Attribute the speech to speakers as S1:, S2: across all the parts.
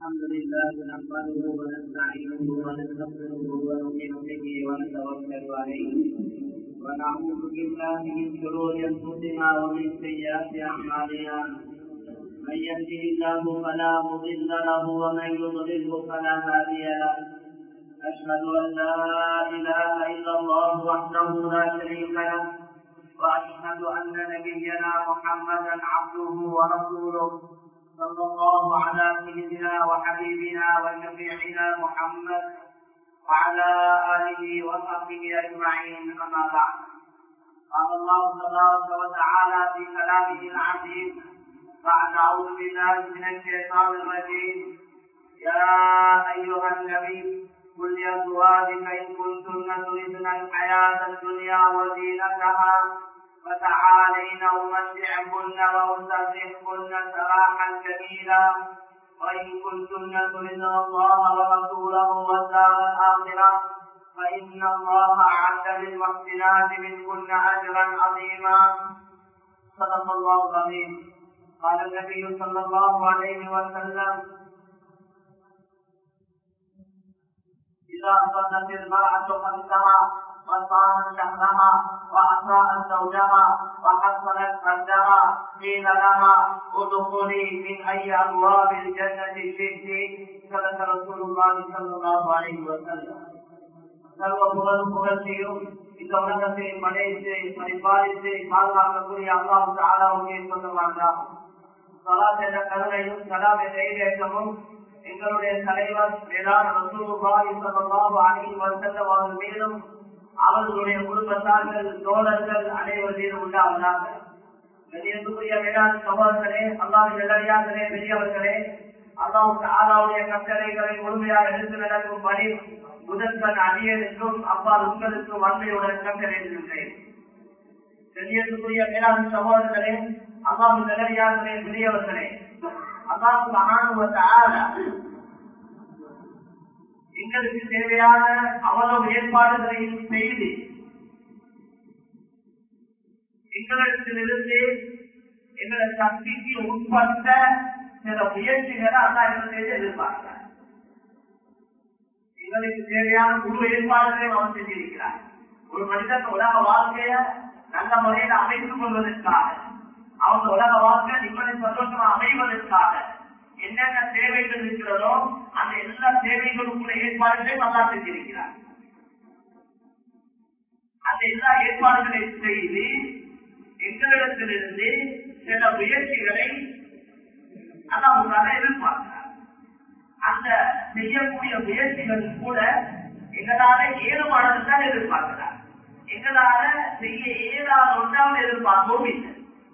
S1: الحمد لله نحمده ونستعينه ونستغفره ونؤمن به ونتوكل عليه ونعوذ بالله من شرور انفسنا ومن سيئات اعمالنا من يهده الله فلا مضل له ومن يضلله فلا هادي له اشهد ان لا اله الا الله وحده لا شريك له واشهد ان نبينا محمدا عبده ورسوله صلى الله على سيدنا وحبيبنا وشفيعنا محمد وعلى اله وصحبه اجمعين اما بعد قال الله تبارك وتعالى في كلامه العزيز بعد اعوذ بالله من الشيطان الرجيم يا ايها النبي قل لازواجك ان كنتن تردن الحياه الدنيا وزينتها فتعالين امتعكن واسرحكن سراحا جميلا وان كنتن تردن الله ورسوله والدار الاخره فان الله اعد للمحسنات منكن اجرا عظيما صدق الله العظيم قال النبي صلى الله عليه وسلم اذا صلت المراه خمسها وصامت شهرها وأطاعت زوجها وحصلت فرجها قيل لها ادخلي من أي أبواب الجنة شئت صدق رسول الله صلى الله عليه وسلم சர்வ புகழும் புகழ்ச்சியும் இந்த உலகத்தை படைத்து பரிபாலித்து பாதுகாக்கக்கூடிய அல்லாஹ் தாலாவுக்கே சொந்தமாகிறார் சலாத் என்ற கருணையும் சலாம் என்ற ஈரேற்றமும் எங்களுடைய தலைவர் வேளாண் ரசூலுல்லாஹி ஸல்லல்லாஹு அலைஹி வஸல்லம் அவர்கள் மீதும் அவர்களுடைய குடும்பத்தார்கள் தோழர்கள் அனைவரும் உண்டாவதாக கண்ணியத்துக்குரிய வேளாண் சகோதரர்களே அல்லாவின் நிலையார்களே பெரியவர்களே அல்லாவுக்கு ஆறாவுடைய கட்டளைகளை முழுமையாக எடுத்து நடக்கும் பணி முதற்கண் அடியனுக்கும் அப்பால் உங்களுக்கும் வன்மையுடன் கட்டளையிடுகின்றேன் கண்ணியத்துக்குரிய வேளாண் சகோதரர்களே அல்லாவின் நிலையார்களே பெரியவர்களே அல்லாவுக்கு ஆணுவத்த ஆறா எங்களுக்கு தேவையான அவ்வளவு ஏற்பாடுகளையும் செய்து எங்களிடத்திலிருந்து எங்களை சக்திக்கு உட்பட்ட சில முயற்சிகளை அல்லா எங்களுக்கு எதிர்பார்க்கிறார் எங்களுக்கு தேவையான முழு ஏற்பாடுகளையும் அவர் செஞ்சிருக்கிறார் ஒரு மனிதன் உலக வாழ்க்கைய நல்ல முறையில அமைத்துக் கொள்வதற்காக அவங்க உலக வாழ்க்கை நிம்மதி சந்தோஷமா அமைவதற்காக என்னென்ன தேவைகள் இருக்கிறதோ அந்த எல்லா தேவைகளுக்குள்ள ஏற்பாடுகளையும் நல்லா செஞ்சிருக்கிறார் அந்த எல்லா ஏற்பாடுகளையும் செய்து எங்களிடத்திலிருந்து சில முயற்சிகளை அல்லாவுக்காக எதிர்பார்க்கிறார் அந்த செய்யக்கூடிய முயற்சிகள் கூட எங்களால ஏழுமானதுதான் எதிர்பார்க்கிறார் எங்களால செய்ய இயலாத ஒன்றாவது எதிர்பார்க்கவும் இல்லை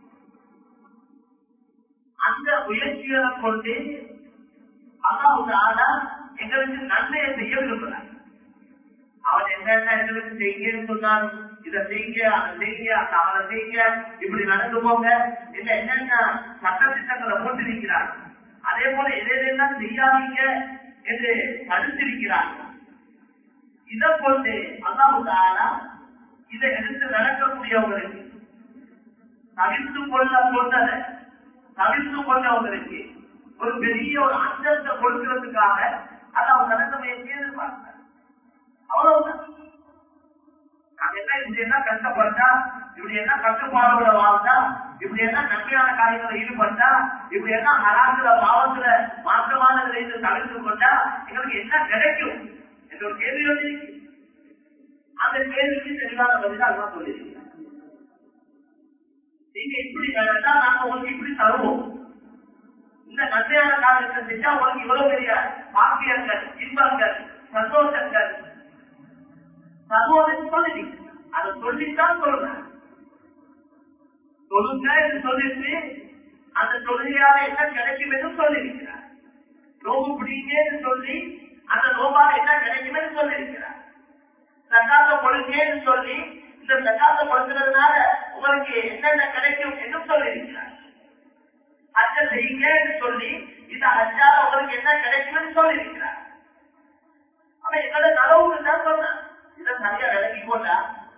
S1: அந்த முயற்சிகளை கொண்டு அல்லாவுக்கு எங்களுக்கு நன்மையை செய்ய விரும்புகிறார் அவன் என்னென்ன எங்களுக்கு செய்யுன்னு சொன்னான் இதை செய்ய அதை செய்ய அந்த அவனை செய்ய இப்படி நடந்து போங்க இல்ல என்னென்ன சட்ட திட்டங்களை போட்டிருக்கிறார் அதே போல எதையெல்லாம் செய்யாதீங்க என்று தடுத்திருக்கிறார் இதை கொண்டு அல்லாவுக்கு இதை எடுத்து நடக்கக்கூடியவங்களுக்கு தவிர்த்து கொள்ள சொன்னதை தவிர்த்து கொண்டவங்களுக்கு ஒரு பெரிய ஒரு அந்தஸ்தை கொடுக்கிறதுக்காக அதை அவங்க நடக்க முயற்சி எதிர்பார்த்தார் அவ்வளவுதான் நாங்க என்ன இப்படி என்ன கஷ்டப்பட்டா இப்படி என்ன கட்டுப்பாடோட வாழ்ந்தா இப்படி என்ன நன்மையான காரியங்களை ஈடுபட்டா இப்படி என்ன ஹராத்துல பாவத்துல மாற்றமானதுல இருந்து தவிர்த்து கொண்டா எங்களுக்கு என்ன கிடைக்கும் என்ற ஒரு கேள்வி வந்து அந்த கேள்விக்கு தெளிவான பதில் அதுதான் சொல்லியிருக்கேன் நீங்க இப்படி நடந்தா நாங்க உங்களுக்கு இப்படி தருவோம் இந்த நன்மையான காரியத்தை செஞ்சா உங்களுக்கு இவ்வளவு பெரிய பாக்கியங்கள் இன்பங்கள் சந்தோஷங்கள் சகோதரி சொல்லி அதை சொல்லித்தான் சொல்றேன் சொல்லுங்க என்று சொல்லிட்டு அந்த தொழுகையால என்ன கிடைக்கும் என்று சொல்லியிருக்கிறார் நோவு பிடிங்க சொல்லி அந்த நோவால என்ன கிடைக்கும் என்று சொல்லியிருக்கிறார் சக்காத்த கொள்கைன்னு சொல்லி இந்த சக்காத்த கொடுக்கிறதுனால உங்களுக்கு என்னென்ன கிடைக்கும் என்று சொல்லியிருக்கிறார் அச்ச செய்யுங்க என்று சொல்லி இந்த அச்சால உங்களுக்கு என்ன கிடைக்கும் சொல்லியிருக்கிறார் அவன் எங்களை நலவுக்கு தான் சொன்னான் இதை சரியா விலகி கொண்டா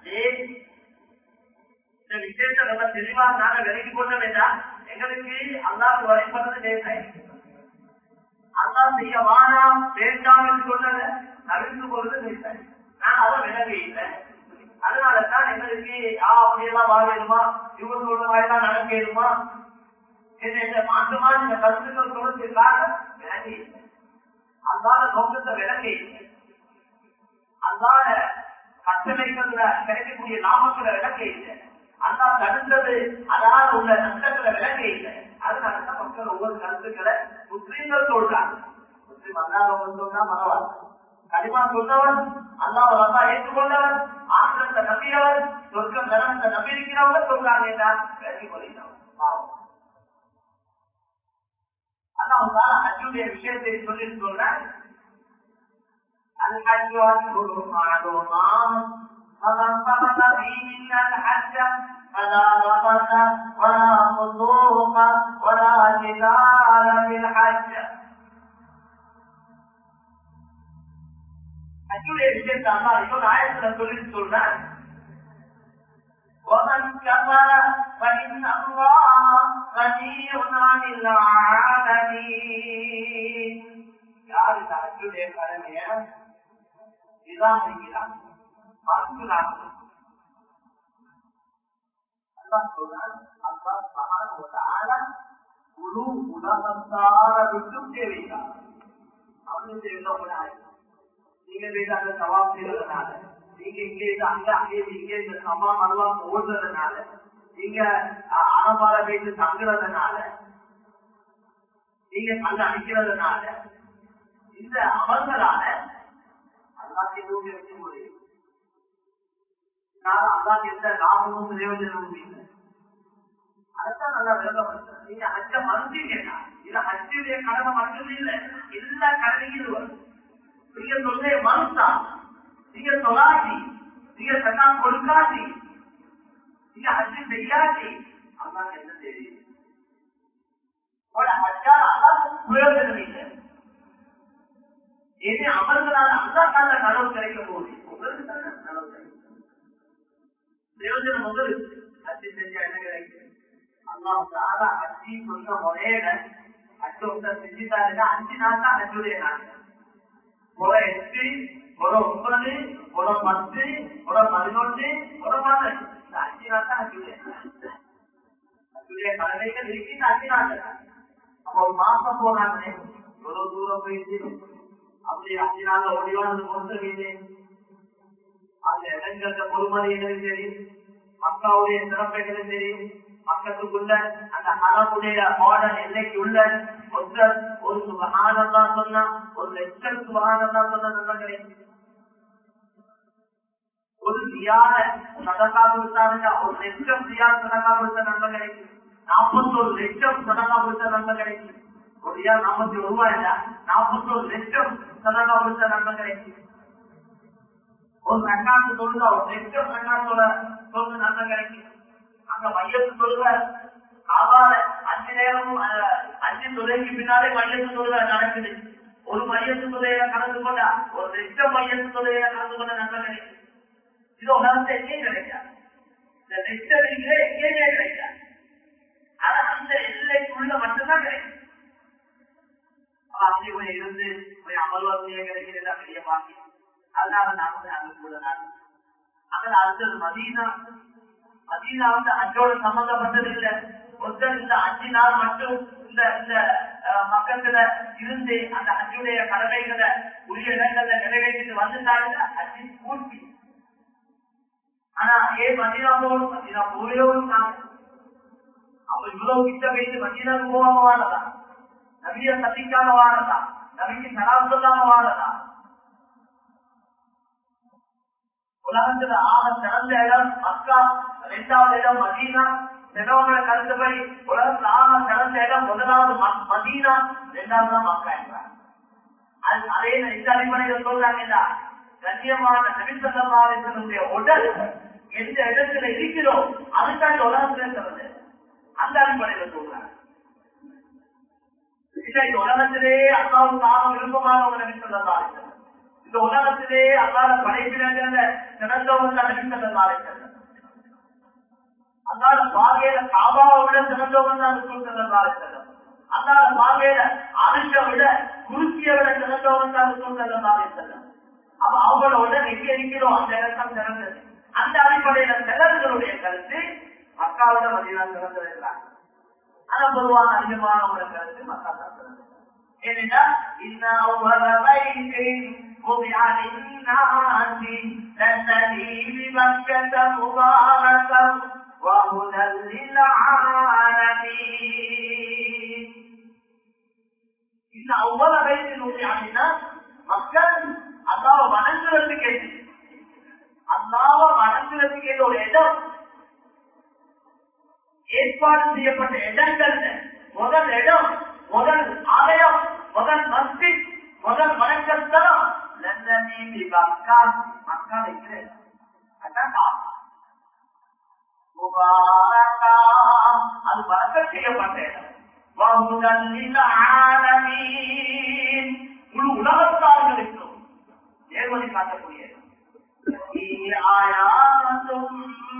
S1: இந்த விசேஷம் நம்ம தெளிவா நாங்க விலகி கொண்ட வேண்டாம் எங்களுக்கு அல்லாஹ் வழிபடுறது லேசாயிருக்கும் அல்லா செய்ய வானாம் வேண்டாம் என்று சொன்னத தவிர்த்து கொள்வது சரி நான் அதை விலகி இல்லை அதனாலதான் எங்களுக்கு ஆ அப்படியெல்லாம் வாழணுமா இவங்க சொல்ற மாதிரிலாம் நடக்கணுமா என்ன இந்த மாற்றமா இந்த கருத்துக்கள் சொல்றதுக்காக விலகி இல்லை அதான நோக்கத்தை விலகி இல்லை அதான கட்டளைகள்ல கிடைக்கக்கூடிய லாபங்களை விலகி இல்லை அல்லா தடுத்தது அதால உள்ள நஷ்டங்களை விலகி இல்லை அதனாலதான் மக்கள் ஒவ்வொரு கருத்துக்களை முஸ்லீம்கள் சொல்றாங்க முஸ்லீம் அல்லாதவங்க சொன்னா பரவாயில்ல கடிமா சொன்னவன் அல்லாஹ் அல்லா ஏற்றுக்கொண்டவன் ஆசிரத்தை நம்பியவன் சொர்க்கம் நலனத்தை நம்பி இருக்கிறவங்க சொல்றாங்க என்றால் விலகி கொள்கிறவன் பாவம் அல்லாஹ் அஜுடைய விஷயத்தை சொல்லி சொல்றேன் الحج أشهر معلومات فمن فرض فيهن الحج فلا رفث ولا فسوق ولا جدال في الحج அச்சுடைய விஷயத்தை அல்லா இன்னொரு ஆயத்துல சொல்லி சொல்றேன் ومن كفر فإن الله غني عن العالمين யார் இந்த அச்சுடைய கடமைய நிராகரிக்கிறான் மறுக்கிறான் அல்லாஹ் சொல்றான் அல்லாஹ் சுப்ஹானஹு வ தஆலா முழு உலகத்தார விட்டும் தேவைதான் அவனுக்கு தேவையில்லை உங்களை நீங்க போய் அங்க சவாப் செய்யறதுனால நீங்க இங்க இருந்து அங்க அங்கே இங்க இந்த சமா மரலாம் ஓடுறதுனால நீங்க அறப்பால போயிட்டு தங்குறதுனால நீங்க அங்க அடிக்கிறதுனால இந்த அமல்களால அல்லாஹ் எதுவுமே வைக்க முடியும் அல்லாஹ் எந்த லாபமும் பிரயோஜனமும் இல்லை அதைத்தான் நல்லா விளக்கப்படுத்த நீங்க அச்ச மறுத்தீங்கன்னா இது அச்சுடைய கடமை மட்டும் இல்லை எல்லா கடமையும் வரும் நீங்க சொல்ல மறுத்தா நீங்க சொல்லாட்டி நீங்க சட்டா கொடுக்காட்டி நீங்க அச்சு செய்யாட்டி அல்லாஹ் என்ன தெரியும் அச்சா அல்லாஹ் பிரயோஜனம் இல்லை எது அமல்களால் அல்லாக்கால கனவு கிடைக்க போகுது உங்களுக்கு தானே கனவு கிடைக்கும் பிரயோஜனம் உங்களுக்கு அச்சு செஞ்சா என்ன கிடைக்கும் அல்லாஹ் அச்சி சொன்ன முறையில அச்சு ஒருத்தர் செஞ்சுட்டாருன்னா அஞ்சு நாள் தான் அச்சுடைய நாள் ஒரு எட்டு ஒரு ஒன்பது ஒரு பத்து ஒரு பதினொன்று ஒரு பதினெட்டு இந்த அஞ்சு நாள் தான் அச்சுடைய அச்சுடைய கடமைகள் இருக்கு இந்த அஞ்சு நாள் அப்போ ஒரு மாசம் போனாங்க எவ்வளவு தூரம் போயிட்டு அப்படி அஞ்சு நாள் ஓடிவானது பொறுத்த மீது அந்த இடங்கள்ல பொறுமதி எங்களுக்கு தெரியும் மக்காவுடைய சிறப்புகளும் தெரியும் மக்களுக்குள்ள அந்த ஹரமுடைய மாடல் எல்லைக்கு உள்ள ஒருத்தர் ஒரு சுபகானந்தா சொன்னா ஒரு லட்சம் சுபகானந்தா சொன்ன நல்லா கிடைக்கும் ஒரு தியான சதக்கா கொடுத்தாருங்க ஒரு லட்சம் தியான சதக்கா கொடுத்த நன்மை கிடைக்கும் நாற்பத்தொரு லட்சம் சதக்கா கொடுத்த நன்மை கிடைக்கும் ஒரு யார் நாற்பத்தி ஒரு ரூபாய் இல்ல நாற்பத்தொரு லட்சம் சதக்கா கொடுத்த நன்மை கிடைக்கும் ஒரு ரெண்டாண்டு தொழுதா ஒரு லட்சம் ரெண்டாண்டோட தொழுது நன்மை கிடைக்கும் அங்க மையத்து தொழுக காவால அஞ்சு நேரமும் அஞ்சு தொழுகைக்கு பின்னாலே மையத்து தொழுக நடக்குது ஒரு மையத்து தொழுகையில கலந்து கொண்டா ஒரு லட்சம் மையத்து தொழுகையில கலந்து கொண்ட நன்மை கிடைக்கும் இது உலகத்தை எங்கேயும் கிடைக்காது இந்த லட்சம் எங்கேயுமே கிடைக்காது ஆனா அந்த எல்லைக்குள்ள மட்டும்தான் கிடைக்கும் அப்படி போய் இருந்து போய் அமல்வாசியே கிடைக்கிறது பெரிய பாக்கியம் அதனால நான் வந்து அங்க கூட நான் அதில் அடுத்தது மதீனா மதீனா வந்து அஞ்சோட சம்பந்தப்பட்டது இல்ல ஒருத்தர் இந்த அஞ்சு நாள் மட்டும் இந்த இந்த மக்கத்துல இருந்து அந்த அஞ்சுடைய கடமைகளை உரிய இடங்கள்ல நிறைவேற்றிட்டு வந்துட்டாங்க அஞ்சு பூர்த்தி ஆனா ஏன் மதீனா போகணும் மதீனா போகவே நாங்க அப்ப இவ்வளவு கிட்ட வைத்து மதீனாவுக்கு போகாம வாழதா நபிய சந்திக்காம வாழதா நபிக்கு சலாம் சொல்லாம வாழதா உலகத்துல ஆக சிறந்த இடம் மக்கா இரண்டாவது இடம் மதீனா சிறவங்கள கருத்துப்படி உலகத்துல ஆக சிறந்த இடம் முதலாவது மதீனா இரண்டாவது தான் மக்கா என்றார் அதே இந்த அடிப்படையில் சொல்றாங்க கண்ணியமான நபிசல்லாவுடைய உடல் எந்த இடத்துல இருக்கிறோம் அதுதான் உலகத்துல சிறந்தது அந்த அடிப்படையில் சொல்றாங்க இந்த உலகத்திலே அல்லாவுக்கு ஆக விருப்பமானவங்க நபிசல்லாரு இந்த உலகத்திலே அல்லாத படைப்பினர்கள சிறந்தவங்க நபிசல்லாரு அல்லாத பாகையில காபாவை விட சிறந்தவங்க தான் சொல்றாரு அல்லாத பார்வையில அரிச விட குருத்திய விட சிறந்தவன் தான் சொல்ல அப்ப அவங்களோட எங்க இருக்கிறோம் அந்த இடத்தான் சிறந்தது அந்த அடிப்படையில சிலர்களுடைய கருத்து மக்காவோட மதியம் சிறந்தது என்றாங்க ஆனா பொதுவான அதிகமானவங்களோட கருத்து மக்கா தான் சிறந்தது ஏனென்றா இன்ன அவ்வளவு وضع للناس الذي بمكة مباركا وهدى للعالمين إن أول بيت وضع للناس மக்கள் அல்லாவ வணங்குறதுக்கு எது அல்லாவ வணங்குறதுக்கு எது ஒரு இடம் ஏற்பாடு செய்யப்பட்ட இடங்கள்ல முதல் இடம் முதல் ஆலயம் முதல் மஸ்ஜித் முதல் வணக்கத்தலம் லண்டனி மக்கா மக்கா வைக்கிறேன் அதான் முபாரக்கா அது வணக்க செய்யப்பட்ட இடம் வஹுதல் ஆலமீன் முழு உலகத்தார்களுக்கும் நேர்வழி காட்டக்கூடிய இடம் ஆயாத்தும்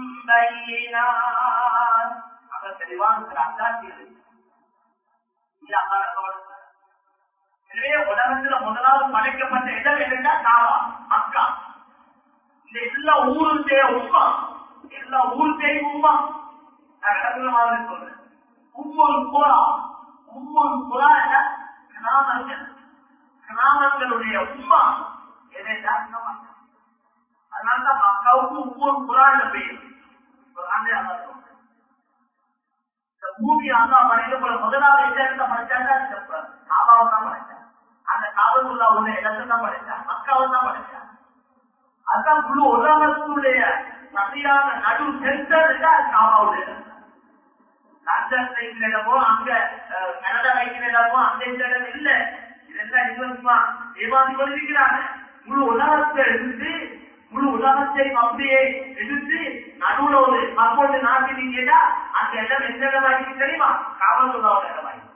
S1: பையினார் அங்க தெளிவான சில அத்தாட்சிகள் இருக்கு. இது அல்லாஹ் எனவே உலகத்துல முதலாவது படைக்கப்பட்ட இடம் என்னன்னா காவா மக்கா இந்த எல்லா ஊருடைய உமா எல்லா ஊருடைய உமா நான் இடத்துல மாதிரி சொல்றேன் உம்மொரு புறா உம்மொரு புறா என்ன கிராமங்கள் கிராமங்களுடைய உமா என்னன்னா அதனாலதான் மக்காவுக்கு உம்மொரு புறா என்ற பெயர் குர்ஆன்ல அல்லாஹ் சொல்றான். இந்த பூமி அல்லா படைக்க போல முதலாவது எந்த இடத்த படைச்சாங்க இந்த காபாவை தான் படைச்சாங்க அந்த காபத்துல்லா உள்ள இடத்தை தான் படைச்சாங்க மக்காவை தான் படைச்சாங்க அதான் முழு உலகத்துடைய சரியான நடு சென்டர் காபாவுடைய இடம். லண்டன் வைக்கிற இடமோ அங்க அஹ், கனடா வைக்கிற இடமோ அந்த இந்த இடம் இல்ல இதெல்லாம் இவருமா ஏமாந்து கொண்டிருக்கிறாங்க முழு உலகத்தை எடுத்து முழு உலகத்தை அப்படியே எடுத்து நடுவுல ஒரு மக்களோட நாட்டினீங்கன்னா அந்த இடம் எந்த இடம் ஆகிருக்கு தெரியுமா காவல்துறையோட இடம் ஆகிருக்கு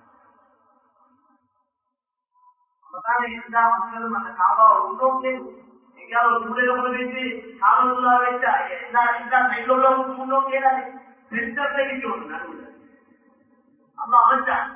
S1: அப்பதானே எல்லா மக்களும் அந்த காபாவை உண்டோக்கே எங்கேயாவது ஒரு மூலையில கொண்டு வச்சு காவல்துறை வச்சா எல்லா எல்லா சைட்ல உள்ளவங்க முன்னோக்கே சென்டர்ல இருக்கணும் நடுவுல அப்ப அமைச்சாங்க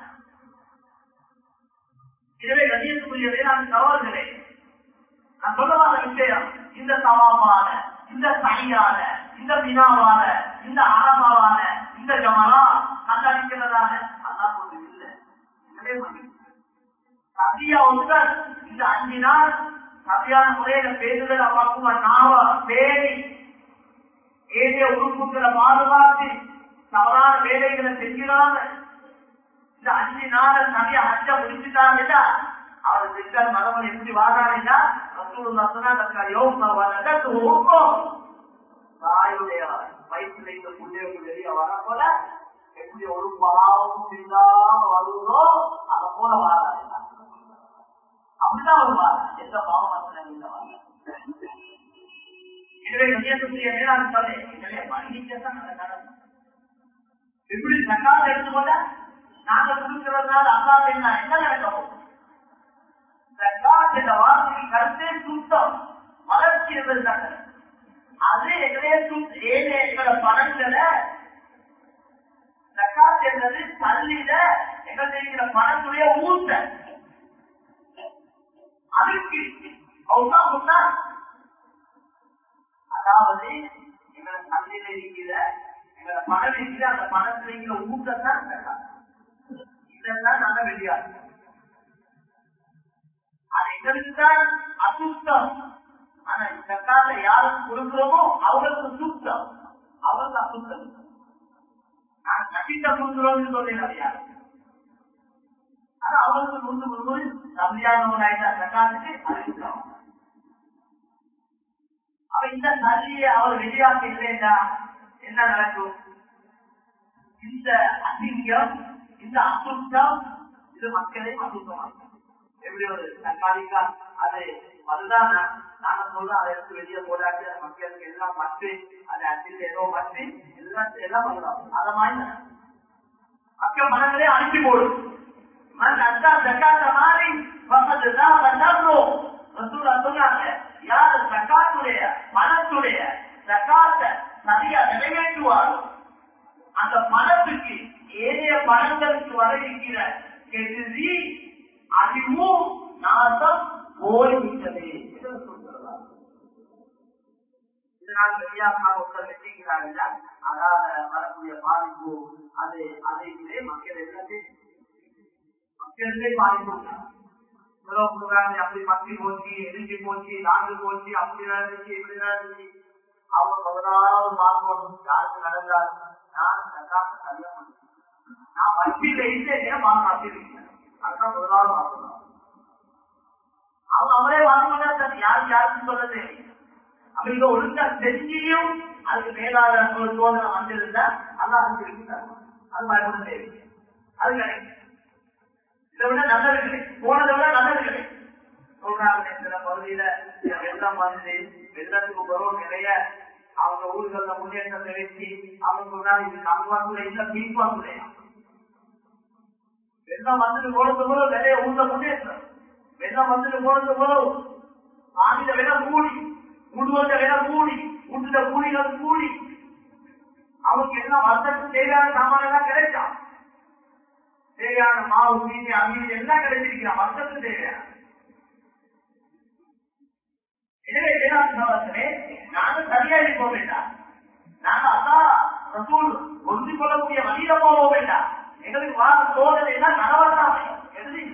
S1: எனவே கண்ணியத்துக்குரிய வேளாண் சவால்களே நான் சொல்ல வர விஷயம் இந்த சவாபால இந்த சனியால இந்த வினாவால இந்த அரபாவால இந்த ஜமரா கண்டடிக்கிறதால அதான் ஒரு இல்லை எனவே மன்னிப்பு. சத்தியா ஒன்றுதான் இந்த அஞ்சு நாள் சரியான முறையில பேசுதல் பக்குவ நாவ பேணி ஏரிய உறுப்புகளை பாதுகாத்து தவறான வேலைகளை செஞ்சிடாம இந்த அஞ்சு நாள் நிறைய ஹஜ்ஜ முடிச்சுட்டாங்கன்னா அவர் திட்டம் மரபன் எப்படி வாழாங்கன்னா தாயுடைய வயிற்றுல இந்த புள்ளைய வெளிய வர போல எப்படி ஒரு பாவமும் இல்லாம வருவதோ அதை போல வாழாது அப்படிதான் வருவார் எந்த பாவம் இல்லை எனவே கண்ணியத்துக்குரிய மேலாண் சொல்லே எனவே மன்னிக்கத்தான் அந்த கடமை இப்படி சக்காத எடுத்துக்கொண்ட நாங்க கொடுக்கிறதுனால அல்லாத என்ன என்ன நடக்கும் சக்காத் என்ற வார்த்தைக்கு கருத்தே சுத்தம் வளர்ச்சி என்பது அது எங்களே சுத்த ஏழு எங்களோட பணங்களை சக்காத் என்பது பள்ளியில எங்களுக்கு இருக்கிற பணத்துடைய ஊட்ட அதுக்கு அவதான் சொன்னா அதாவது எங்களை பள்ளியில இருக்கிற எங்களை பணம் இருக்கிற அந்த பணத்துல இருக்கிற ஊட்டத்தான் சக்காத் இதெல்லாம் நாங்க வெளியாகும் அது எங்களுக்கு தான் அசுத்தம் ஆனா இந்த கால யாருக்கு கொடுக்கிறோமோ அவங்களுக்கு சுத்தம் அவருக்கு அசுத்தம் நான் கட்டிட்ட கொடுக்கிறோம்னு சொல்லிடுறது யாரு ஆனா அவங்களுக்கு முந்து முன்பு தம்பியானவங்க ஆயிட்டா சக்காத்துக்கு அறிவிக்கிறோம் அவ இந்த நதியை அவர் வெளியாக்க இல்லையா என்ன நடக்கும் இந்த அசிங்கம் இந்த அசுத்தம் இது மக்களே அசுத்தமாக்கும் எப்படி ஒரு தற்காலிகா அது அதுதான் நான் நாங்க சொல்றோம் அதை எடுத்து வெளியே போடாட்டி அது மக்களுக்கு எல்லாம் பட்டு அது அச்சில் ஏதோ பட்டு எல்லாம் எல்லாம் பண்ணலாம் அத மாதிரி மக்கள் மனங்களே அனுப்பி போடும் மண் அந்தா ஜக்காத்த மாதிரி பக்கத்துதான் பண்ணோம் ரசூலா சொன்னாங்க யாரு ஜக்காத்துடைய மனத்துடைய ஜக்காத்த சரியா நிறைவேற்றுவாரோ அந்த பணத்துக்கு ஏனைய பணங்களுக்கு வர இருக்கிற மாசம் போய்விட்டது என்று சொல்கிறார் இதனால் வெளியாக ஒருத்தர் வெற்றிக்கிறார்கள் அதால வரக்கூடிய பாதிப்பு அது அதை விட மக்கள் எல்லாத்தையும் மக்களுக்கே பாதிப்பு சொல்றாங்க அப்படி பத்தி போச்சு எரிஞ்சு போச்சு நான்கு போச்சு அப்படி நடந்துச்சு இப்படி நடந்துச்சு அவங்க முதலாவது பார்க்கணும் யாருக்கு நடந்தால் நான் சக்காத்த சரியா பண்ணேன் நான் வட்டியில இருந்தேன் மாற்றிருக்கேன் அதுதான் முதலாவது பார்க்கணும் அவங்க அவரே வாங்க சார் யாருக்கு யாருக்கும் சொல்லதே அவங்க ஒழுங்கா செஞ்சியும் அதுக்கு மேலாக ஒரு சோதனை வந்திருந்தா அல்லாஹ் திருப்பி தரும் அது பயப்பட தேவை அது கிடைக்கும் இதை விட நல்லது கிடைக்கும் போனதை விட நல்லது கிடைக்கும் சொல்றாங்க சில பகுதியில வெள்ளம் வந்து வெள்ளத்துக்கு வரும் நிறைய அவங்க ஊர்கள்ல முன்னேற்றத்தை வச்சு அவங்க சொல்றாங்க இது கம்பாக்குள்ள இல்ல பீப்பாக்குள்ளையா வெள்ளம் வந்துட்டு போனது போல நிறைய ஊர்ல முன்னேற்றம் வெள்ளம் வந்துட்டு போனது போல பாதியில விட கூடி முழுவத விட கூடி வீட்டுல கூலிகள் கூடி அவங்க எல்லாம் வருஷத்துக்கு தேவையான சாமான எல்லாம் கிடைச்சா தேவையான மாவு மீன் அமீன் எல்லாம் கிடைச்சிருக்கிறான் வருஷத்துக்கு தேவையான எனவே வேளாண்மையே நானும் சரியா இருக்க வேண்டாம் நாங்க அதான் ரசூல் ஒன்று கொள்ளக்கூடிய வழியில போக வேண்டாம் எங்களுக்கு வார சோதனை எல்லாம் நலவரதான் எழுதி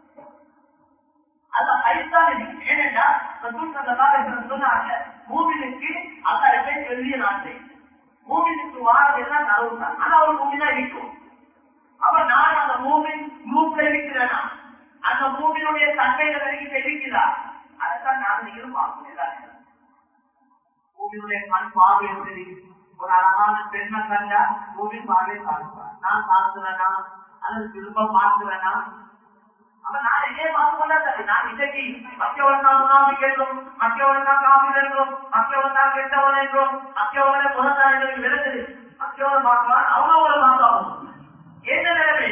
S1: அந்த கைத்தான் இருக்கு ஏனென்றா ரசூல் சல்லல்லாஹு சொன்னாங்க மூமினுக்கு அந்த இடத்தை வெளிய நாட்டை மூமினுக்கு வாரம் எல்லாம் நலவு தான் ஆனா ஒரு மூமினா இருக்கும் அப்ப நான் அந்த மூமின் குரூப்ல இருக்கிறேனா அந்த மூமினுடைய தன்மையில வரைக்கும் தெரிவிக்கிறா அதைத்தான் நான் நீங்களும் பார்க்கணும் எல்லாரும் பூமியுடைய கண் பார்வை எப்படி ஒரு அழகான பெண்ணை கண்டா பூமி பார்வை பார்ப்பார் நான் பார்க்கிறேனா அல்லது திரும்ப பார்க்கிறேனா அப்ப நான் இதே பார்க்க மாட்டேன் நான் இன்னைக்கு மற்றவன் தான் முனாமிக் என்றும் மற்றவன் தான் காமில் என்றும் மற்றவன் தான் கெட்டவன் என்றும் மற்றவனை புறந்தான் என்று விளக்குது மற்றவன் பார்க்கலாம் அவனவரை பார்க்கலாம் என்ன நிலைமை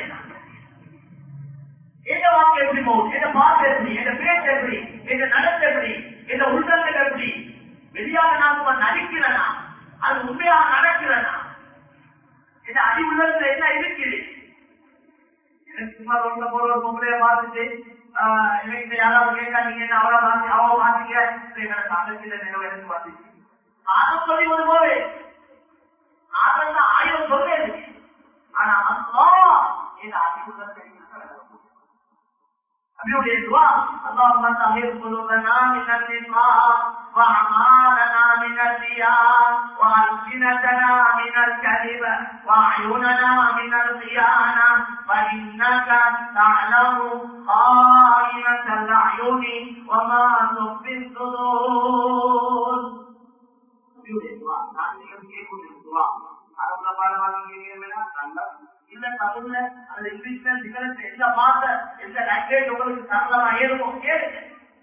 S1: என்ன வாக்கு எப்படி போகும் என்ன பார்த்து எப்படி என்ன பேச்சு எப்படி என்ன நடத்த எப்படி என்ன உள்ளங்கள் எப்படி வெளியாக நான் நடிக்கிறனா அது உண்மையாக நடக்கிறனா என்ன அடி உள்ளத்துல என்ன இருக்குது எனக்கு சும்மா ரோட்ல போற ஒரு பொம்பளைய பார்த்துட்டு இவங்க யாராவது கேட்டா நீங்க என்ன அவளை மாத்தி அவ மாத்தீங்க எங்களை தங்கச்சியில நினைவு எனக்கு வந்துச்சு ஆதம் சொல்லி ஒரு போவே ஆதம் தான் ஆயிரம் சொல்லேது ஆனா அல்லா இந்த அதிகுள்ள அப்படியுடைய துவா اللهم طهر قلوبنا من النفاق واعمالنا من الرياء والسنتنا من الكذب واعيننا من الخيانه فانك تعلم خائنه الاعين وما تخفي الصدور அப்படியுடைய துவா நான் நீங்கள் கேட்கக்கூடிய துவா அரபுல பாடமாக கேட்கிறீங்களா நல்லா இல்ல தமிழ்ல அல்லது இங்கிலீஷ்ல சிங்களத்துல எந்த மாத்த எந்த லாங்குவேஜ் உங்களுக்கு சரளமா இருக்கும் கேளுங்க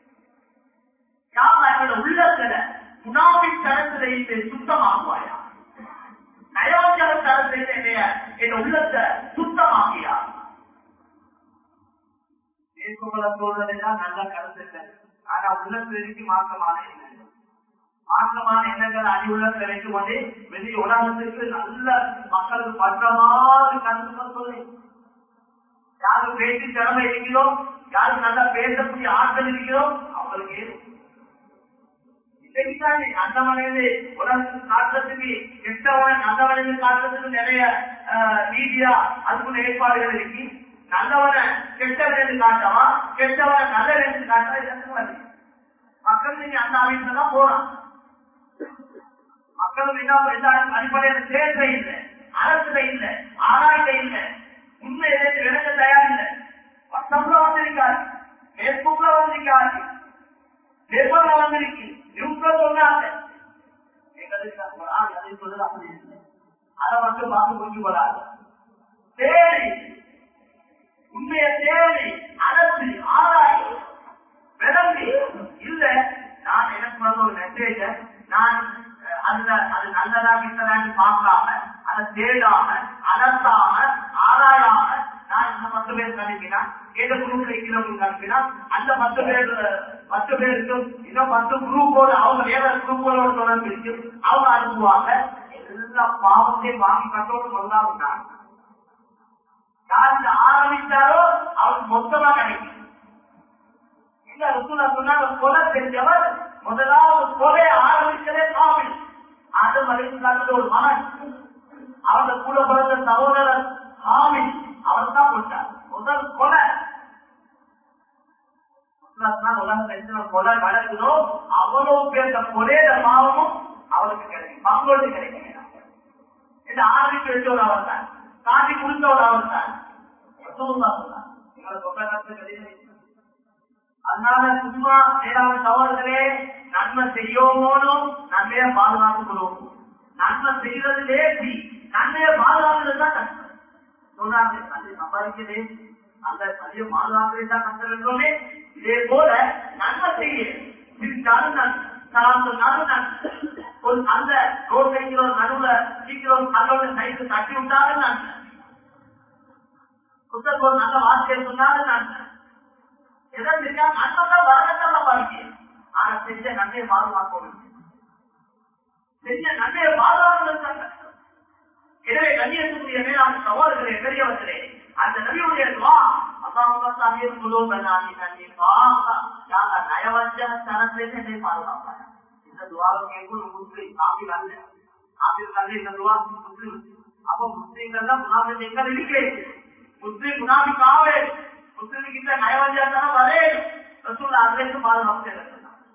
S1: யாரா என்னோட உள்ளத்துல முனாபிக் தரத்துல இருந்து சுத்தமாகுவாயா நயோஜக தரத்துல என்னைய என் உள்ளத்தை சுத்தமாகியா பேசுவதை சொல்றதெல்லாம் நல்ல கருத்துக்கள் ஆனா உள்ளத்துல இருக்கு மாற்றமான எண்ணங்கள் மாற்றமான எண்ணங்கள் அடிவுள்ளத்தை வைத்துக் கொண்டு வெளி உலகத்திற்கு நல்ல மக்களுக்கு பற்றமாறு கருத்துக்கள் சொல்லி யாரு பேசி திறமை இருக்கிறோ யாருக்கு நல்லா பேசக்கூடிய ஆற்றல் இருக்கிறோ அவங்களுக்கு இன்னைக்குதானே நல்லவனது உலகத்துக்கு காட்டுறதுக்கு கெட்டவனை நல்லவனது காட்டுறதுக்கு நிறைய மீடியா அதுக்குள்ள ஏற்பாடுகள் இருக்கு நல்லவனை கெட்டவன் காட்டவா கெட்டவனை நல்லவன் காட்டவா மக்கள் நீங்க அந்த அமைப்புல தான் போறான் மக்களும் எல்லாரும் அடிப்படையில் தேர்வை இல்லை அரசுல இல்லை ஆராய்ச்சி இல்லை உண்மை எதிர்த்து விளக்க தயார் இல்லை வாட்ஸ்அப்ல வந்திருக்காரு பேஸ்புக்ல வந்திருக்காரு பேப்பர்ல வந்திருக்கு நியூஸ்ல சொன்னாங்க எங்களுக்கு அதை சொல்றது அப்படி இல்லை அதை மட்டும் பார்த்து புரிஞ்சு கொள்ளாது தேடி உண்மைய தேடி அரசு ஆராய்ச்சி விளம்பி இல்ல நான் எனக்கு வந்து ஒரு மெசேஜ நான் அதுல அது நல்லதா கிட்டதான்னு பார்க்காம அதை தேடாம அலசாம ஆராயாம நான் இந்த பத்து பேர் அனுப்பினா ஏதோ குரூப்ல இருக்கிறவங்களுக்கு அனுப்பினா அந்த பத்து பேர் பத்து பேருக்கு இன்னும் பத்து குரூப்போட அவங்க வேற குரூப்போட தொடர்பு இருக்கு அவங்க அனுப்புவாங்க எல்லா பாவத்தையும் வாங்கி கட்டோடு சொல்லாம யாருக்கு ஆரம்பிச்சாரோ அவருக்கு மொத்தமா கிடைக்கும் இந்த ரசூலா சொன்னாங்க கொலை செஞ்சவர் முதலாவது கொலை ஆரம்பிக்கிறதே காவில் ஆதம் அலிஸ்லாத்துல ஒரு மகன் அவருடைய கூட பிறந்த சகோதரர் ஹாமித் அவர் தான் கொடுத்தார் முதல் கொலை உலகத்துல எத்தனை கொலை நடக்குதோ அவ்வளவு பேர்த்த கொலையில பாவமும் அவருக்கு கிடைக்கும் மக்களுக்கு கிடைக்கும் இந்த ஆரம்பிச்சு வச்சவர் அவர் தான் காட்டி கொடுத்தவர் அவர் தான் அதனால சும்மா ஏதாவது தவறுகளே நன்மை செய்யோமோனும் நன்மையை பாதுகாத்துக் கொள்வோம் நன்மை செய்வது லேசி நன்மையை பாதுகாக்கிறது தான் கஷ்டம் சொல்றாங்க அது சம்பாதிக்கிறதே அந்த அதிக பாதுகாக்கிறதே தான் கஷ்டம் என்றோமே இதே போல நன்மை செய்ய பிரித்தாலும் நன்மை சலாம் சொன்னாலும் நன்மை ஒரு அந்த ரோட் சைக்கிள் நடுவுல சீக்கிரம் கல்லோட சைக்கிள் தட்டி விட்டாலும் நன்மை புத்தகம் ஒரு நல்ல வாசியர் சொன்னாலும் நன்மை எதை செஞ்சா நன்மை தான் வரதான் சம்பாதிக்க ஆனா செஞ்ச நன்மையை பாதுகாக்கணும் செஞ்ச நன்மையை பாதுகாக்கிறது தான் கஷ்டம் எனவே கண்ணியத்துக்குரிய மேலான சவால்களே பெரியவர்களே அந்த நபியுடைய துவா அல்லாஹ் சாஹிப் குலோபனானி நன்னி பாகா யாங்க நயவஞ்ச தனத்திலே என்னை பாதுகாப்பாங்க இந்த துவாவை கேட்கும் முஸ்லிம் காபில் அல்ல காபில் அல்ல இந்த துவா முஸ்லிம் அப்ப முஸ்லிம்கள் தான் முனாபிக் எங்கள் இருக்கிறேன் முஸ்லிம் முனாபிக் ஆவே முஸ்லிம் கிட்ட நயவஞ்ச தனம் வரே ரசூல் அதிலிருந்து பாதுகாப்பு கேட்கிறார்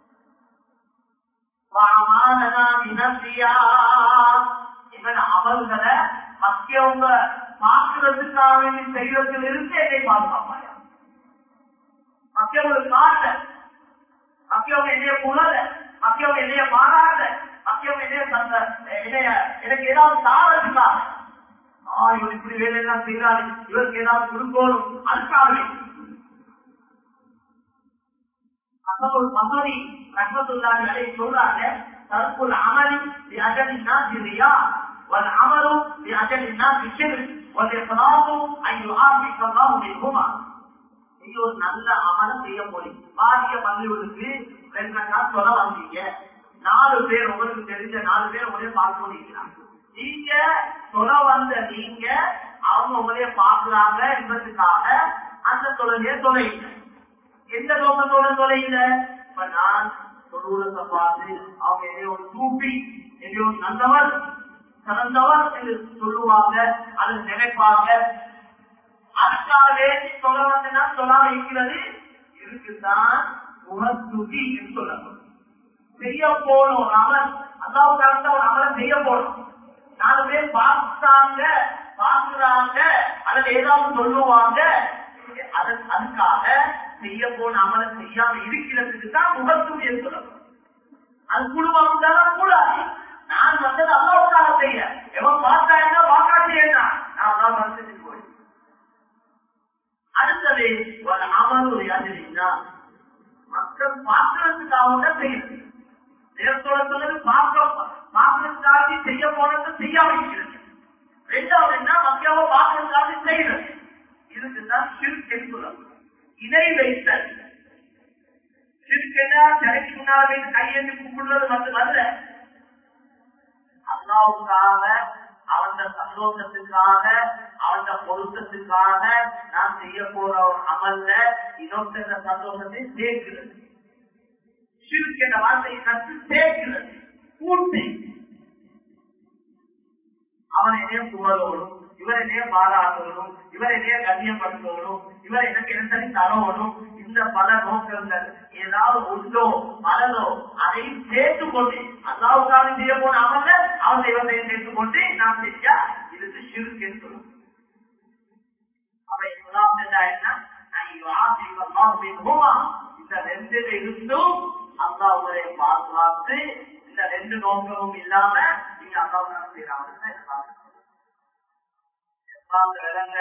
S1: وعمالنا من الرياء எங்களோட அமல்களை மத்தியவங்க பார்க்கறதுக்காக வேண்டி செய்யறதுல இருந்து என்னை பாதுகாப்பாயா மத்தியவங்களுக்கு காட்ட மத்தியவங்க என்னைய புகழ மத்தியவங்க என்னைய பாராட்ட மத்தியவங்க என்னைய தந்த என்னைய எனக்கு ஏதாவது சாதத்துக்காக ஆ இவர் இப்படி வேலையெல்லாம் செய்யறாரு இவருக்கு ஏதாவது கொடுக்கணும் அதுக்காக அசபுல் மசோரி ரஹமத்துல்லாஹி அலைஹி சொல்றாங்க தர்க்குல் அமலி بأجل الناس رياء والعمل بأجل الناس شرك والإخلاص أن يعافيك الله منهما நீங்க ஒரு நல்ல அமலம் செய்ய போறீங்க பாரிய பள்ளிகளுக்கு ரெண்டு நாள் சொல்ல வந்தீங்க நாலு பேர் உங்களுக்கு தெரிஞ்ச நாலு பேர் உங்களே பார்க்க முடியுங்கிறாங்க நீங்க சொல்ல வந்த நீங்க அவங்க உங்களைய பாக்குறாங்க என்பதுக்காக அந்த தொழிலே தொலைங்க எந்த நோக்கத்தோட தொலைல இப்ப நான் தொழுவுலத்தை பார்த்து அவங்க என்னைய ஒரு தூப்பி என்னைய ஒரு நல்லவர் சிறந்தவர் என்று சொல்லுவாங்க அது நினைப்பாங்க அதுக்காக வேண்டி சொல்ல வந்தனா சொல்லாம இருக்கிறது இருக்குதான் முகத்துதி என்று சொல்லப்படும் செய்ய போனோம் ஒரு அமல் அல்லாவுக்காக ஒரு அமலை செய்ய போனோம் நாலு பேர் பார்த்தாங்க பார்க்கிறாங்க அல்லது ஏதாவது சொல்லுவாங்க அதன் அதுக்காக செய்ய போன அமலை செய்யாம இருக்கிறதுக்கு தான் முகத்துடைய சொல்லப்படும் அது குழுவாக தான் கூடாது நான் வந்தது அல்லாவுக்காக செய்ய எவன் பார்த்தா என்ன பார்க்காது என்ன நான் தான் வந்து போய் அடுத்தது ஒரு அமர்வு யாருன்னா மக்கள் பார்க்கறதுக்காக தான் செய்யணும் நேரத்தோட சொன்னது பார்க்க பார்க்கறதுக்காக செய்ய போனது செய்யாம இருக்கிறது ரெண்டாவது என்ன மக்கியாவ பார்க்கறதுக்காக செய்யறது இதுக்குதான் சிறுக்கு சொல்லணும் இணை வைத்தல் சிறுக்கென்னா சிலைக்கு முன்னால் வைத்து கையெழுந்து கும்பிடுறது மட்டும் அல்ல அல்லாவுக்காக அவன் சந்தோஷத்துக்காக அவன் பொருத்தத்துக்காக நான் செய்ய போற ஒரு அமல்ல இன்னொருத்த சந்தோஷத்தை சேர்க்கிறது சிறுக்கு என்ற வார்த்தையை கற்று சேர்க்கிறது கூட்டி அவன் என்னைய புகழோடும் இவர் என்னைய பாராட்டணும் இவர் என்னைய கண்ணியப்படுத்தணும் இவர் எனக்கு என்ன தரணும் இந்த பல நோக்கங்கள் ஏதாவது உண்டோ மலரோ அதையும் சேர்த்து கொண்டு அல்லாவுக்காக செய்ய போன அவங்க அவன் தெய்வத்தையும் சேர்த்து கொண்டு நான் செஞ்சா இதுக்கு சிறுக்கு சொல்லணும் அவன் இஸ்லாம் என்ன இந்த ரெண்டுல இருந்தும் அல்லாவுடைய பாதுகாத்து இந்த ரெண்டு நோக்கமும் இல்லாம நீங்க அல்லாவுக்காக செய்யறாங்க விளங்க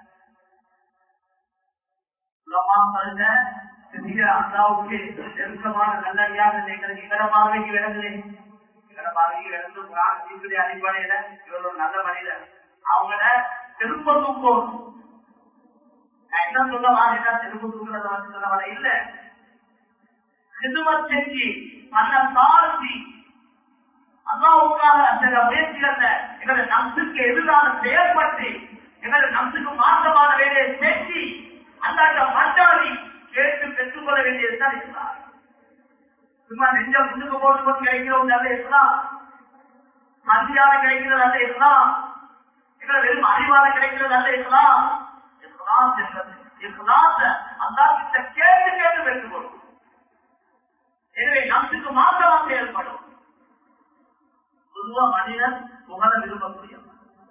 S1: உலமாக்கள்ல பெரிய அல்லாவுக்கு நெருக்கமான நல்லடியாக எங்களுக்கு இதர பார்வைக்கு விளங்குது இதர பார்வைக்கு விளந்து புராணத்தினுடைய அடிப்படையில இவர் ஒரு நல்ல மனிதர் அவங்கள திரும்ப தூக்கும் நான் என்ன சொல்ல வாங்க திரும்ப தூக்குறத வந்து சொல்ல வர இல்ல சிதுமத் செஞ்சு நல்ல தாழ்த்தி அல்லாவுக்காக சில முயற்சிகள்ல எங்களோட நம்சுக்கு எதிராக செயல்பட்டு எங்களோட நம்சுக்கு மாற்றமான வேலையை செஞ்சு அல்லாட்ட மண்டாடி கேட்டு பெற்றுக்கொள்ள வேண்டியதுதான் இஸ்லாம் சும்மா நெஞ்ச முன்னுக்கு போட்டு போட்டு கிடைக்கிறவங்க அல்ல இஸ்லாம் மந்தியால கிடைக்கிறது அல்ல இஸ்லாம் எங்களை வெறும் அறிவால கிடைக்கிறது அல்ல இஸ்லாம் இஸ்லாம் என்பது இஸ்லாத்த அல்லா கிட்ட கேட்டு கேட்டு பெற்றுக்கொள்ளும் எனவே நம்சுக்கு மாற்றமா செயல்படும் பொதுவா மனிதன் புகழ விரும்பக்கூடியவன்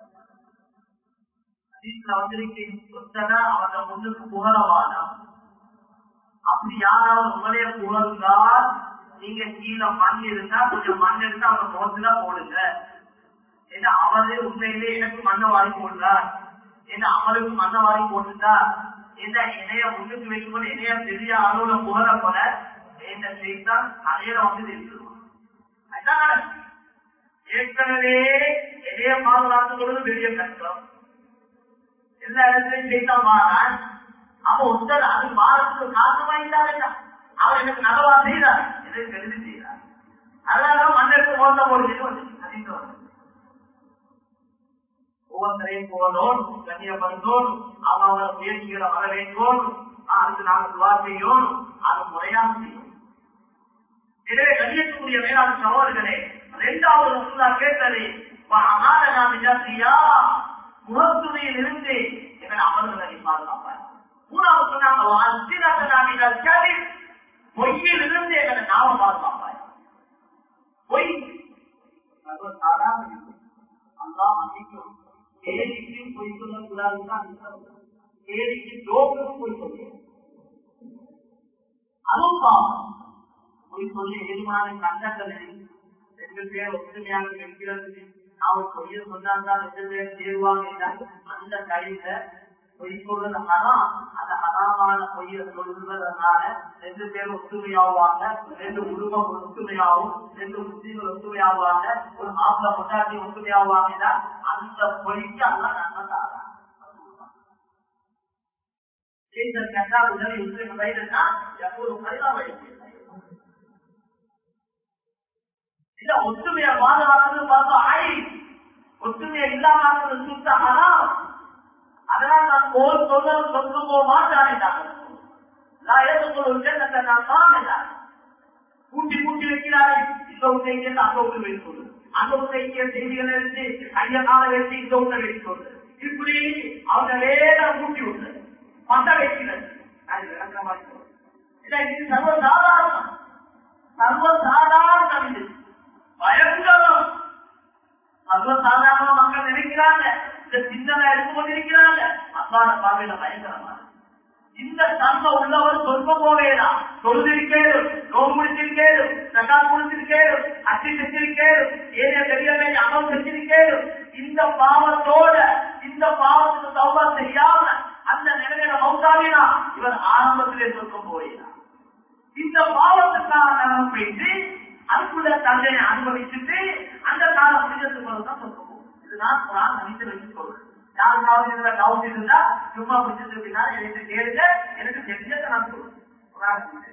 S1: ஹதீஸ்ல வந்திருக்கு ஒத்தனா அவன முன்னுக்கு புகழவானாம் அப்படி யாராவது உங்களே புகழ்ந்தால் நீங்க கீழே மண் இருந்தா கொஞ்சம் மண் எடுத்து அவங்க முகத்துல போடுங்க ஏன்னா அவரே உண்மையிலே எனக்கு மண்ணை வாரி போடுறார் ஏன்னா அவருக்கு மண்ணை வாரி போட்டுட்டார் ஏன்னா இணைய முன்னுக்கு வைக்கும்போது இணைய பெரிய அளவுல புகழ போல என்ன செய்தான் தலையில வந்து நிறுத்துவான் அதான் நடக்குது. ஏற்கனவே இணைய பாதுகாத்துக் கொள்வது பெரிய கஷ்டம் எல்லா இடத்துலயும் செய்தான் மாறான் அவன் ஒருத்தர் அது மாறத்துக்கு காரணமாயிட்டாருன்னா அவர் எனக்கு நல்லவா செய்தார் எனக்கு எழுதி செய்தார் அதனால மண்ணெடுத்து மோச போடுறது வந்து அதிக வந்து ஒவ்வொருத்தரையும் போனோம் கண்ணியப்படுத்தோம் அவங்களோட முயற்சிகளை வர வேண்டும் அதுக்கு நாங்கள் துவா செய்யும் அது முறையாக செய்யும் எனவே கண்ணியத்துக்குரிய மேலான சகோதரர்களே இரண்டாவது ரசூலா கேட்டது அமாரகாமியா முகத்துணையில் இருந்து எங்கள் அமர்வுகளை பாதுகாப்பார் மூணாவது சொன்னாங்க அச்சிரகனாமிகள் சரி பொய்யில் இருந்து எங்களை நாம பாதுகாப்பார் பொய் சர்வசாதாரண அல்லா மன்னிக்கும் கேலிக்கும் பொய் சொல்லக்கூடாதுதான் கேலிக்கு ஜோக்கும் பொய் சொல்ல அதுவும் பாவம் பொய் சொல்லி எதிர்மான கண்டங்கள் ரெண்டு பேர் ஒற்றுமையாக இருக்கிறது அவன் பொய்ய சொன்னால்தான் ரெண்டு பேர் சேருவாங்க அந்த கையில பொய் சொல்றது ஹராம் அந்த ஹராமான பொய்ய சொல்றதுனால ரெண்டு பேரும் ஒற்றுமையாவாங்க ரெண்டு குடும்பம் ஒற்றுமையாகும் ரெண்டு முஸ்லீம்கள் ஒற்றுமையாவாங்க ஒரு மாப்பிள்ள பொண்டாட்டி ஒற்றுமையாவாங்க அந்த பொய்க்கு அல்ல நன்மதாரா கண்டா உதவி முஸ்லீம் வயதுனா எப்போது கைதா வயது இல்ல ஒற்றுமையை பாதுகாக்கிறது பார்த்தா ஆயி ஒற்றுமையை இல்லாம சுத்த ஹராம் அதனால நான் போல் சொல்ல சொல்ல போக மாட்டாங்க நான் ஏற்றுக்கொள்ள நான் காணல கூட்டி கூட்டி வைக்கிறாரு இந்த உன்னை இங்கே அந்த ஒன்று வைக்கொள்ளு அந்த உன்னை இங்கே செய்திகளை எடுத்து கைய கால வச்சு இந்த ஒன்றை வைக்கொள்ளு இப்படி அவங்க வேகம் கூட்டி விட்டு பத்த வைக்கிறது அது விளக்கமா இல்லை இது சர்வசாதாரணம் சர்வசாதாரணம் இது பயங்கரம் சர்வசாதாரண மக்கள் நினைக்கிறாங்க இந்த சிந்தனை எடுத்து கொண்டிருக்கிறாங்க அல்லாத பார்வையில பயங்கரமா இந்த தன்மை உள்ளவர் சொல்ல போவேதான் தொழுதிருக்கேடும் நோவு முடிச்சிருக்கேடும் சட்டா குடிச்சிருக்கேடும் அச்சி செஞ்சிருக்கேடும் ஏரிய பெரிய பெரிய அமல் செஞ்சிருக்கேடும் இந்த பாவத்தோட இந்த பாவத்துக்கு சௌபா செய்யாம அந்த நிலையில மௌசாவினா இவர் ஆரம்பத்திலே சொல்ல போயினார் இந்த பாவத்துக்காக நலம் போயிட்டு அதுக்குள்ள தந்தையை அனுபவிச்சுட்டு அந்த காலம் முடிஞ்சதுக்கு பிறகுதான் சொல்லுவோம் இதுதான் குரான் மனித வச்சு சொல்றேன் யாருக்காவது இதுல டவுட் இருந்தா சும்மா முடிச்சது பின்னால எனக்கு கேளுங்க எனக்கு தெரிஞ்சதை நான் சொல்றேன் குரான் சொல்றேன்.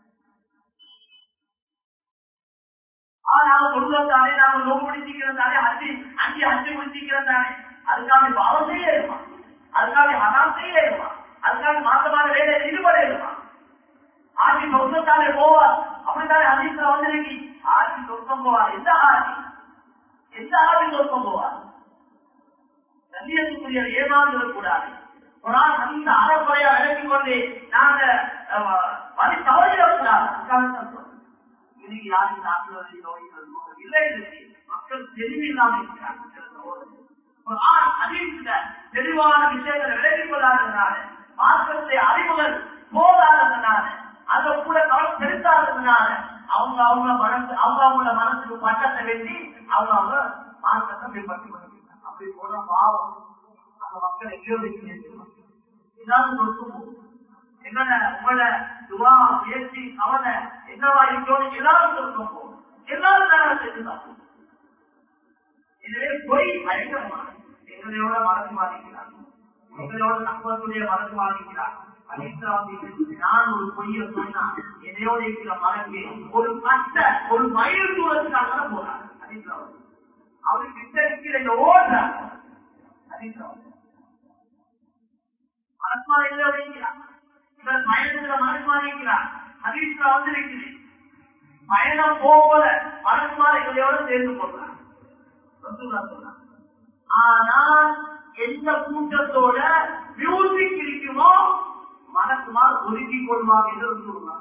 S1: ஆ, நாங்க சொல்றோம் தானே நாங்க நோக்கு முடிச்சிக்கிறோம் தானே அஞ்சு அஞ்சு அஞ்சு முடிச்சிக்கிறோம் தானே அதுக்காக பாவம் செய்ய இருமா அதுக்காக ஹராம் செய்ய இருமா அதுக்காக மாற்றமான வேலையில் ஈடுபட இருமா ஆட்சி சொந்தத்தாலே போவார் அப்படித்தானே அதிகத்தில் வந்திருக்கி ஆட்சி சொந்தம் போவார் எந்த ஆட்சி எந்த ஆட்சி சொந்தம் போவார் கண்ணியத்துக்குரிய ஏமாந்து கூடாது குரான் அந்த அறக்குறையா விளக்கிக் கொண்டு நாங்க அஹ், வழி தவறிடக்கூடாது அதுக்காக தான் சொல்றேன். இன்னைக்கு யாரும் நாட்டுவது நோய்கள் இல்லை இருக்கு மக்கள் தெளிவில்லாம இருக்கிறாங்க சில சகோதரர்கள். குர்ஆன் ஹதீஸ்ல தெளிவான விஷயங்களை விளக்கிக் கொள்ளாததுனால மார்க்கத்தை அறிவுகள் போதாததுனால அதை கூட கவனம் செலுத்தாததுனால அவங்க அவங்க மனசு அவங்க அவங்கள மனசுக்கு பட்டத்தை வெட்டி அவங்க அவங்க மார்க்கத்தை பின்பற்றி கொண்டிருக்காங்க அப்படி போன பாவம் அந்த மக்கள் எங்கேயோ வச்சு இதான் சொல்லுவோம் என்னென்ன உங்களோட துவா முயற்சி கவலை என்னவா இருக்கணும் எல்லாரும் சொல்லுவோம் எல்லாரும் நேரம் செஞ்சுதான் இதுவே பொய் பயங்கரமான எங்களோட மனசு மாறிக்கிறார் எங்களோட தத்துவத்துடைய மனசு மாறிக்கிறார் நான் ஒரு பொய்ய சொன்னா என்னையோட இருக்கிற மனசு ஒரு கட்ட ஒரு மயில் தூரத்துக்காக போறார் அவருக்கு கிட்ட இருக்கிற இந்த ஓட்ட மனசுமா இல்லை வைக்கிறார் இவர் பயணத்துல மனசுமாறிக்கிறார் அதிர்ஷ்டா வந்து இருக்குது பயணம் போகல மனசுமாறு எங்களையோட சேர்ந்து போடுறார் சொல்றார் ஆனால் எந்த கூட்டத்தோட மியூசிக் இருக்குமோ மனசுமார் ஒதுக்கி கொள்வாங்க என்று சொல்லுவாங்க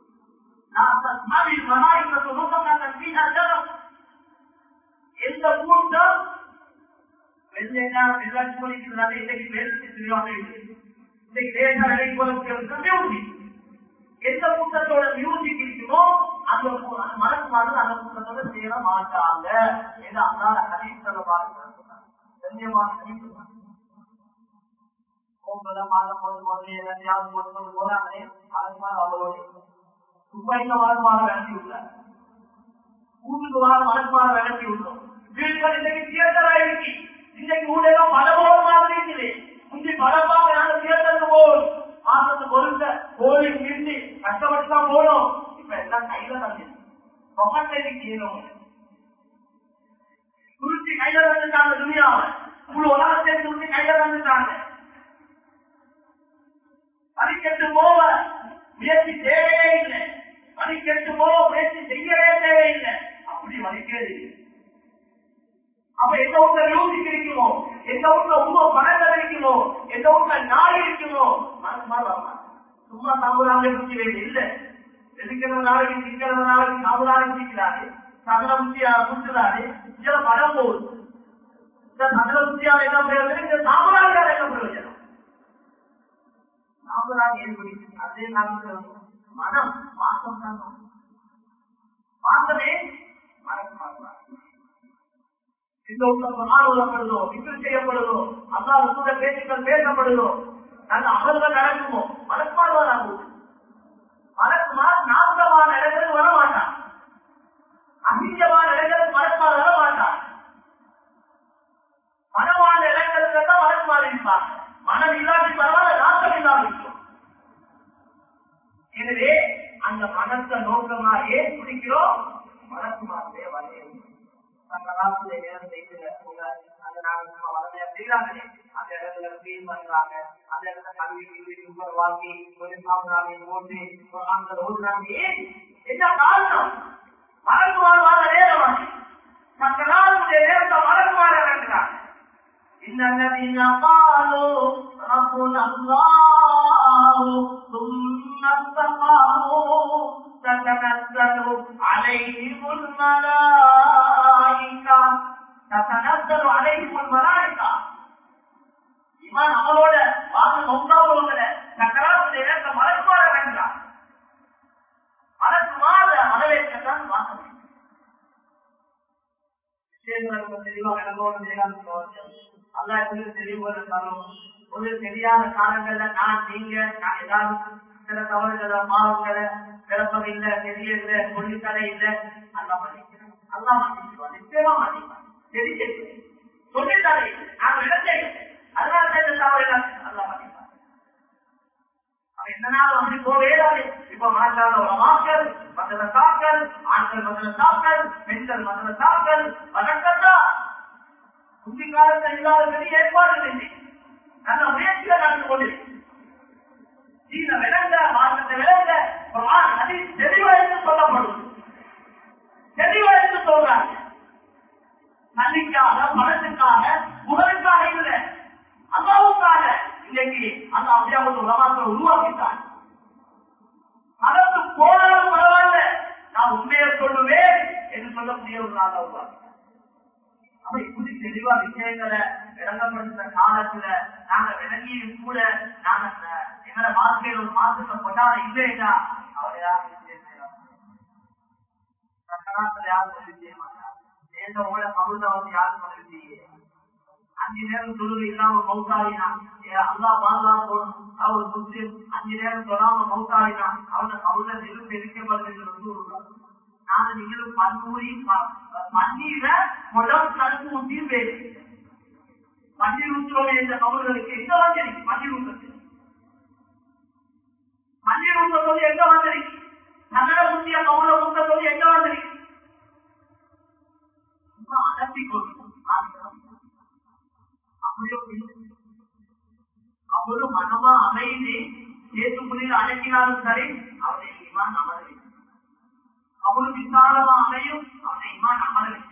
S1: எந்த கூட்டம் வெள்ளையா வெள்ளாட்சி பண்ணிக்கிறதுனால இன்னைக்கு வேலை தெரியாம இன்னைக்கு தேச வேலைக்கு போல எந்த கூட்டத்தோட மியூசிக் இருக்குமோ அந்த மனசுமாறு அந்த கூட்டத்தோட சேர மாட்டாங்க என்று அந்தால கணித்தல பாருங்க கண்ணியமான கணித்து அவரோட துப்பாய்க்கு வாழ்மாற விளக்கி விட்டார் கூட்டுக்கு வாழ மனசுமாற விளக்கி விட்டோம் வீடுகள் இன்னைக்கு தியேட்டரா இருக்கு இன்னைக்கு ஊடகம் பலபோல மாதிரி இருக்குது முந்தி பலமாக நாங்க தியேட்டருக்கு போவோம் மாசத்துக்கு ஒருத்த கோழி மீண்டு கஷ்டப்பட்டு தான் போனோம் இப்ப எல்லாம் கையில தந்து பொக்கத்தை செய்யணும் குறிச்சி கையில வந்துட்டாங்க துணியாவை முழு உலகத்தை குறிச்சி கையில வந்துட்டாங்க மணிக்கெட்டு போவ முயற்சி தேவையே இல்லை மணிக்கெட்டு போவ முயற்சி செய்யவே தேவையில்லை அப்படி மதிக்கிறது அப்ப எந்த உள்ள யோசிக்க இருக்குமோ எந்த உள்ள உங்க பணங்கள் இருக்குமோ எந்த உள்ள நாள் இருக்குமோ மனசுமா வரலாம் சும்மா சாப்பிடாம இருக்க வேண்டிய இல்ல எதுக்கிற நாளைக்கு திக்கிற நாளைக்கு சாப்பிடாம இருக்கிறாரு சகல புத்தியா குத்துறாரு இதுல பணம் போகுது இந்த சகல புத்தியா என்ன பிரயோஜனம் இந்த சாப்பிடாத என்ன பிரயோஜனம் சாப்பிடாத ஏற்படுத்தி அதே நாள் மனம் மாசம் தான் மாசமே மனசு மாறுவார் இந்த உள்ள ஆளுநப்படுதோ விக்ரி செய்யப்படுதோ அல்லாத கூட பேச்சுக்கள் பேசப்படுதோ நல்ல அமல்கள் நடக்குமோ மனப்பாடுவாராகும் மனசுமார் நாசமான இடங்களுக்கு வர மாட்டான் அசிங்கமான இடங்களுக்கு மனசுமார் வர மாட்டான் மனமான இடங்களுக்கு தான் மனசுமார் இருப்பார் மனம் இல்லாட்டி பரவாயில்ல நாசம் இல்லாமல் இருக்கும் எனவே அந்த மனத்தை நோக்கமா ஏன் பிடிக்கிறோம் மனசுமாரே வரையும் சங்கராசுடைய நேரம் செய்யல அந்த நாங்க சும்மா வளமையா செய்யறாங்களே அந்த இடத்துல கிளீன் பண்றாங்க அந்த இடத்துல கல்வி கல்வி சூப்பர் வாங்கி ஒரு சாப்பிடாங்க போட்டு அந்த ஓடுறாங்க ஏன் என்ன காரணம் மறக்குமாறு வாழ நேரம் சங்கராசுடைய நேரத்தை மறக்குமாறு இறங்குறாங்க إن الذين قالوا ربنا الله ثم استقاموا تتنزل عليهم الملائكة تتنزل عليهم الملائكة இவன் அவளோட வாங்க நொங்காவோட சக்கராவுடைய நேரத்தை மலக்குமாற வேண்டாம் மலக்குமாற வரவேற்கத்தான் வாங்க விஷயங்களுக்கு தெளிவாக இடங்களோட அல்லா எப்படி தெளிவுகளை தரும் ஒரு தெரியாத காலங்கள்ல நான் நீங்க நான் ஏதாவது சில தவறுகளை மாவுகளை விளப்பம் இல்ல தெரியல சொல்லித்தர இல்ல அல்லா மன்னிக்கிறேன் அல்லா மன்னிச்சுவான் நிச்சயமா மன்னிப்பான் தெரிய சொல்லித்தரே நான் விளக்கேன் அதனால தான் இந்த தவறு அல்லா மன்னிப்பான் அவன் எந்த நாள் அப்படி போவேடாது இப்ப மாற்றாத உலமாக்கள் மதன தாக்கல் ஆண்கள் மதன தாக்கல் பெண்கள் மதன தாக்கல் வழக்கத்தா முந்தி காலத்தில் இல்லாத பெரிய ஏற்பாடு செஞ்சு நல்ல முயற்சியை நடந்து கொண்டிருக்கு இந்த விளங்க மாற்றத்தை விளங்க அது தெளிவா என்று சொல்லப்படும் தெளிவா என்று சொல்றாங்க நன்றிக்காக பணத்துக்காக புகழுக்காக இல்லை அல்லாவுக்காக இன்னைக்கு அந்த அப்படியே ஒரு உலகத்தை உருவாக்கிட்டாங்க அதற்கு போனாலும் பரவாயில்ல நான் உண்மையை சொல்லுவேன் என்று சொல்லக்கூடிய ஒரு நாள் உருவாக்கி அப்ப இப்படி தெளிவா விஷயங்களை விளங்கப்படுத்த காலத்துல நாங்க விளங்கியும் கூட நாங்க எங்களை வாழ்க்கையில் ஒரு மாற்றத்தை கொண்டாட இல்லையா அவரையா சக்கராத்துல யாரும் சொல்லி செய்ய மாட்டாங்க சேர்ந்தவங்கள கவுண்டா வந்து யாரும் சொல்லி செய்ய அஞ்சு நேரம் தொழுகை இல்லாம மௌத்தாடினா அல்லா பாதுகாப்பு போகணும் அவர் முஸ்லிம் அஞ்சு நேரம் தொடாம மௌத்தாடினா அவங்க கவுண்ட நெருப்பு எரிக்கப்படுகிறது நாங்க நீங்களும் பன்னூரி பன்னீர உடம்பு தடுப்பு ஊட்டியும் வேறு பன்னீர் ஊற்றுவோம் என்ற கவுர்களுக்கு எங்க வந்திருக்கு பன்னீர் ஊற்றுறது பன்னீர் ஊற்ற சொல்லி எங்க வந்திருக்கு நகர ஊற்றிய கவுல ஊற்ற சொல்லி எங்க வந்திருக்கு அடப்பி கொடுக்கும் அப்படியோ அவரு மனமா அமைதி ஏற்றுக்குள்ள அமையினாலும் சரி அவருடைய ஈமான் அமர வேண்டும் அவரு விசாலமா அமையும் அவருடைய ஈமான் அமர வேண்டும்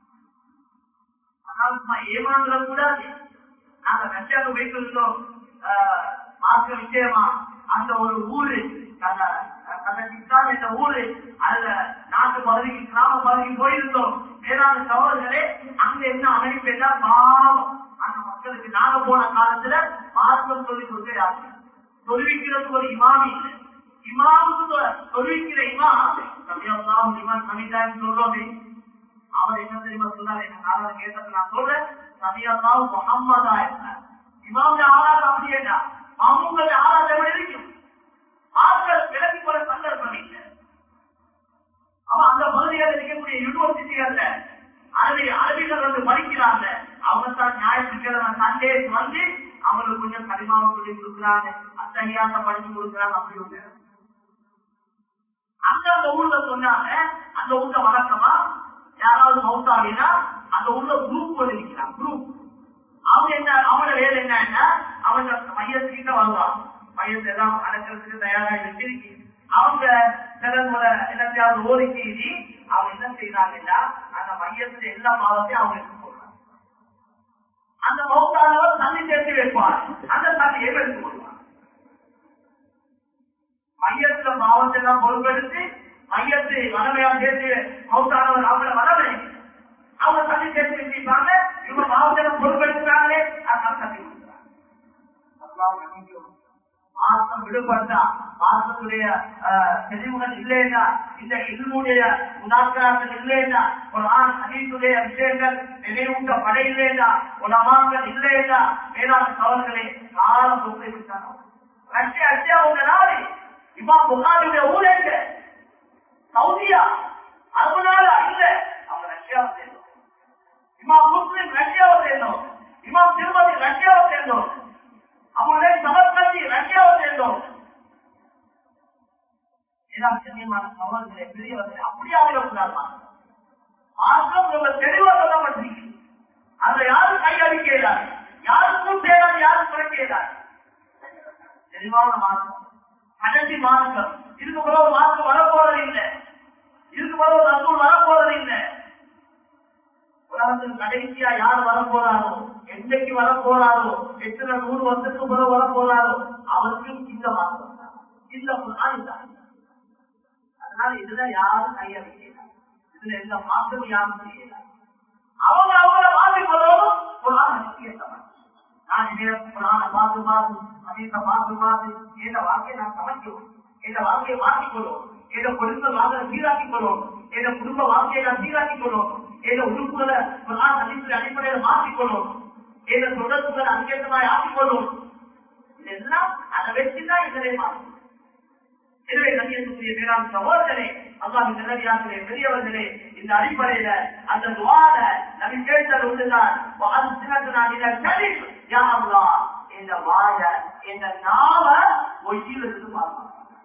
S1: ஆனால் சும்மா ஏமாந்துட கூடாது நாங்க ரஷ்யாவுக்கு போயிட்டு இருந்தோம் ஆஹ், மார்க்க விஷயமா அந்த ஒரு ஊரு அந்த கதகிஸ்தான் என்ற ஊரு அதுல நாட்டு பகுதிக்கு கிராம பகுதிக்கு போயிருந்தோம் வேளாண் சகோதரர்களே அங்க என்ன அமைப்பு எல்லாம் பாவம் அந்த மக்களுக்கு நாங்க போன காலத்துல மார்க்கம் சொல்லி கொடுக்கிறாங்க தொழுவிக்கிறதுக்கு ஒரு இமாம் இல்லை இமாமுக்கு தொ- தொழுவிக்கிற இமாம் சமயம் இமாம் சமிதான்னு சொல்றோமே அவர் என்ன தெரியுமா சொன்னார் என்ன காரணம் கேட்டது நான் சொல்றேன் சமியல்லாஹ் முஹம்மதா என்றார் இமாமுடைய ஆளாக அப்படி என்ன அவங்களுடைய ஆளாக எப்படி இருக்கும் ஆட்கள் விலகி போற சந்தர்ப்பம் இல்லை அவன் அந்த பகுதிகளில் இருக்கக்கூடிய யூனிவர்சிட்டிகள்ல அரபி அரபிகள் வந்து படிக்கிறாங்க அவங்க தான் ஞாயிற்றுக்கிழமை சண்டே வந்து அவங்களுக்கு கொஞ்சம் கடிமாவை சொல்லி கொடுக்குறாங்க அத்தகையாசம் படிச்சு கொடுக்குறாங்க அப்படி ஒண்ணு அந்த அந்த ஊர்ல சொன்னாங்க அந்த ஊர்ல வழக்கமா யாராவது மவுத்தாவினா அந்த ஊர்ல குரூப் ஒன்று இருக்கிறான் குரூப் அவங்க என்ன அவங்களோட வேலை என்னன்னா அவங்க மையத்துக்கிட்ட வருவான் மையத்தை எல்லாம் அடக்கிறதுக்கு தயாராக வச்சிருக்கு அவங்க சில போல எல்லாத்தையாவது ஓடி செய்தி அவங்க என்ன செய்யறாங்கன்னா அந்த மையத்துல எல்லா பாவத்தையும் அவங்க எடுத்து போடுறாங்க அந்த மௌத்தானவர் தண்ணி சேர்த்து வைப்பார் அந்த தண்ணியை எடுத்து போடுவார் மையத்துல பாவத்தை எல்லாம் பொறுப்பெடுத்து மையத்தை வளமையா சேர்த்து மௌத்தானவர் அவங்கள வளமை அவங்க தண்ணி சேர்த்து வச்சிருப்பாங்க இவங்க பாவத்தை எல்லாம் பொறுப்பெடுக்கிறாங்களே அதனால தண்ணி கொடுக்குறாங்க அல்லாஹ் மன்னிக்கும். மார்க்கம் விடுபட்டா மார்க்கத்துடைய அஹ், தெளிவுகள் இல்லைன்னா இந்த இல்முடைய உதாரணங்கள் இல்லைன்னா ஒரு ஆண் அனைத்துடைய விஷயங்கள் நினைவூட்டப்பட இல்லைன்னா உலமாக்கள் இல்லைன்னா வேளாண் சவல்களை காலம் போக்கை விட்டாங்க ரஷ்யா ரஷ்யா உங்க நாடு இம்மா புகாரியுடைய ஊர் எங்க சவுதியா அறுபது நாளா இல்ல அவங்க ரஷ்யாவை சேர்ந்தோம் இம்மா முஸ்லிம் ரஷ்யாவை சேர்ந்தோம் இம்மா திருமதி ரஷ்யாவை சேர்ந்தோம் அவங்களுடைய சமர்கந்தி ரஷ்யாவை சேர்ந்தோம் இதான் கண்ணியமான சகோதரர்களே, பெரியவர்களே, அப்படியே ஆகிடக்கூடாது மார்க்கம் ரொம்ப தெளிவா சொல்லப்பட்டிருக்கு அதை யாரும் கையடிக்க இயலாது யாருக்கும் தேடாது யாரும் குறைக்க இயலாது தெளிவான மார்க்கம் கடைசி மார்க்கம் இதுக்கு பிறகு மார்க்கம் வரப்போறது இல்லை இதுக்கு பிறகு ரசூல் வரப்போறது இல்லை உலகத்தில் கடைசியா யார் வரப்போறாரோ என்னைக்கு வரப்போறாரோ எத்தனை நூறு வருஷத்துக்கு பிறகு வரப்போறாரோ அவருக்கு இந்த மார்க்கம் தான். இந்த குர்ஆன் இதுதான். அதனால இதுல யாரும் கைய வைக்கல இதுல எந்த மாற்றமும் யாரும் செய்யல அவங்க அவங்கள மாற்றிக்கொள்ளணும் குரான் முக்கியத்தவன் நான் இதே குரான பார்த்து பார்த்து அதீத பார்த்து பார்த்து இந்த வாழ்க்கையை நான் சமைக்கணும் இந்த வாழ்க்கையை மாற்றிக்கொள்ளும் இந்த குடும்ப வாழ்க்கையை சீராக்கிக் கொள்ளும் இந்த குடும்ப வாழ்க்கையை நான் சீராக்கிக் கொள்ளும் இந்த உறுப்புகளை குரான் அதிர்ச்சி அடிப்படையில் மாற்றிக்கொள்ளும் இந்த தொடர்புகளை அங்கேற்றமாய் ஆக்கிக்கொள்ளும் இதெல்லாம் அதை வச்சுதான் இதனை மாற்றும் எனவே கண்ணியத்துக்குரிய மேலாண் சகோதரனே அல்லாஹ் நிலவியார்களே பெரியவர்களே இந்த அடிப்படையில அந்த துவார நபி கேட்டது ஒன்றுதான் வாழ்த்து நான் இதை சரி யா அல்லாஹ் இந்த வாய இந்த நாவ ஒய்யிலிருந்து பார்க்கணும்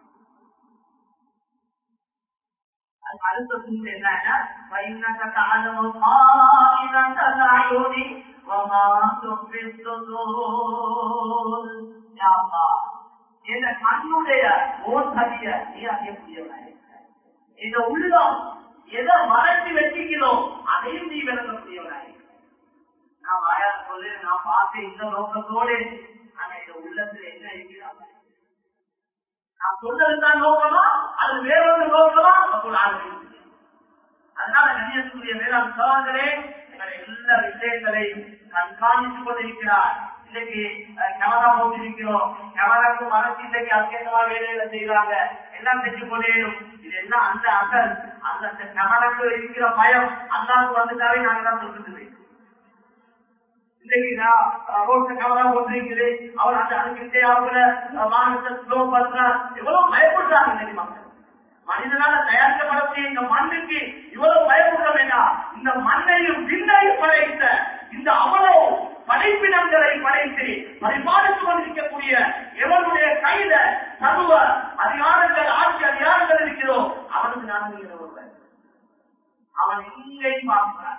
S1: அதுக்கு அடுத்த சூழ்நிலை என்னன்னா فإنك تعلم خائنة الأعين وما تخفي الصدور يا الله இந்த கண்ணுடைய ஓசதிய நீ அறியக்கூடியவனாய் இந்த உள்ளம் எதை மறைச்சு வச்சுக்கிறோம் அதையும் நீ விளங்கக்கூடியவனாய் நான் வாயா சொல்லு நான் பார்த்தேன் இந்த நோக்கத்தோடு ஆனா இந்த உள்ளத்துல என்ன இருக்கிறாங்க நான் சொல்றதுதான் நோக்கமா அது வேறொரு நோக்கமா அப்போ ஆரம்பிச்சு அதனால கண்ணியத்துக்குரிய வேளாண் சகோதரே எங்களை எல்லா விஷயங்களையும் கண்காணித்துக் கொண்டிருக்கிறார் இன்னைக்கு கேமரா போட்டிருக்கிறோம் கேமராக்கு மறைச்சு இன்னைக்கு அதுக்கேற்ற வேலைகளை செய்யறாங்க எல்லாம் செஞ்சு கொண்டேனும் இது எல்லாம் அந்த அசல் அந்த கேமராக்கு இருக்கிற பயம் அல்லாவுக்கு வந்துட்டாவே நாங்க தான் சொல்லிட்டு இன்னைக்கு நான் ரோட்ல கேமரா போட்டிருக்குது அவர் அந்த அதுக்கிட்டே அவங்கள வாகனத்தை ஸ்லோ பண்றார் எவ்வளவு பயப்படுறாங்க இன்னைக்கு மக்கள் மனிதனால தயாரிக்கப்படக்கூடிய இந்த மண்ணுக்கு இவ்வளவு பயப்பட வேண்டாம் இந்த மண்ணையும் விண்ணையும் படைத்த இந்த அவ்வளவு படைப்பினங்களை படைத்து பரிபாலித்துக் கொண்டிருக்கக்கூடிய எவனுடைய கையில சர்வ அதிகாரங்கள் ஆட்சி அதிகாரங்கள் இருக்கிறோ அவனுக்கு நான் ஒருவன் அவன் எங்கேயும் பார்க்கிறான்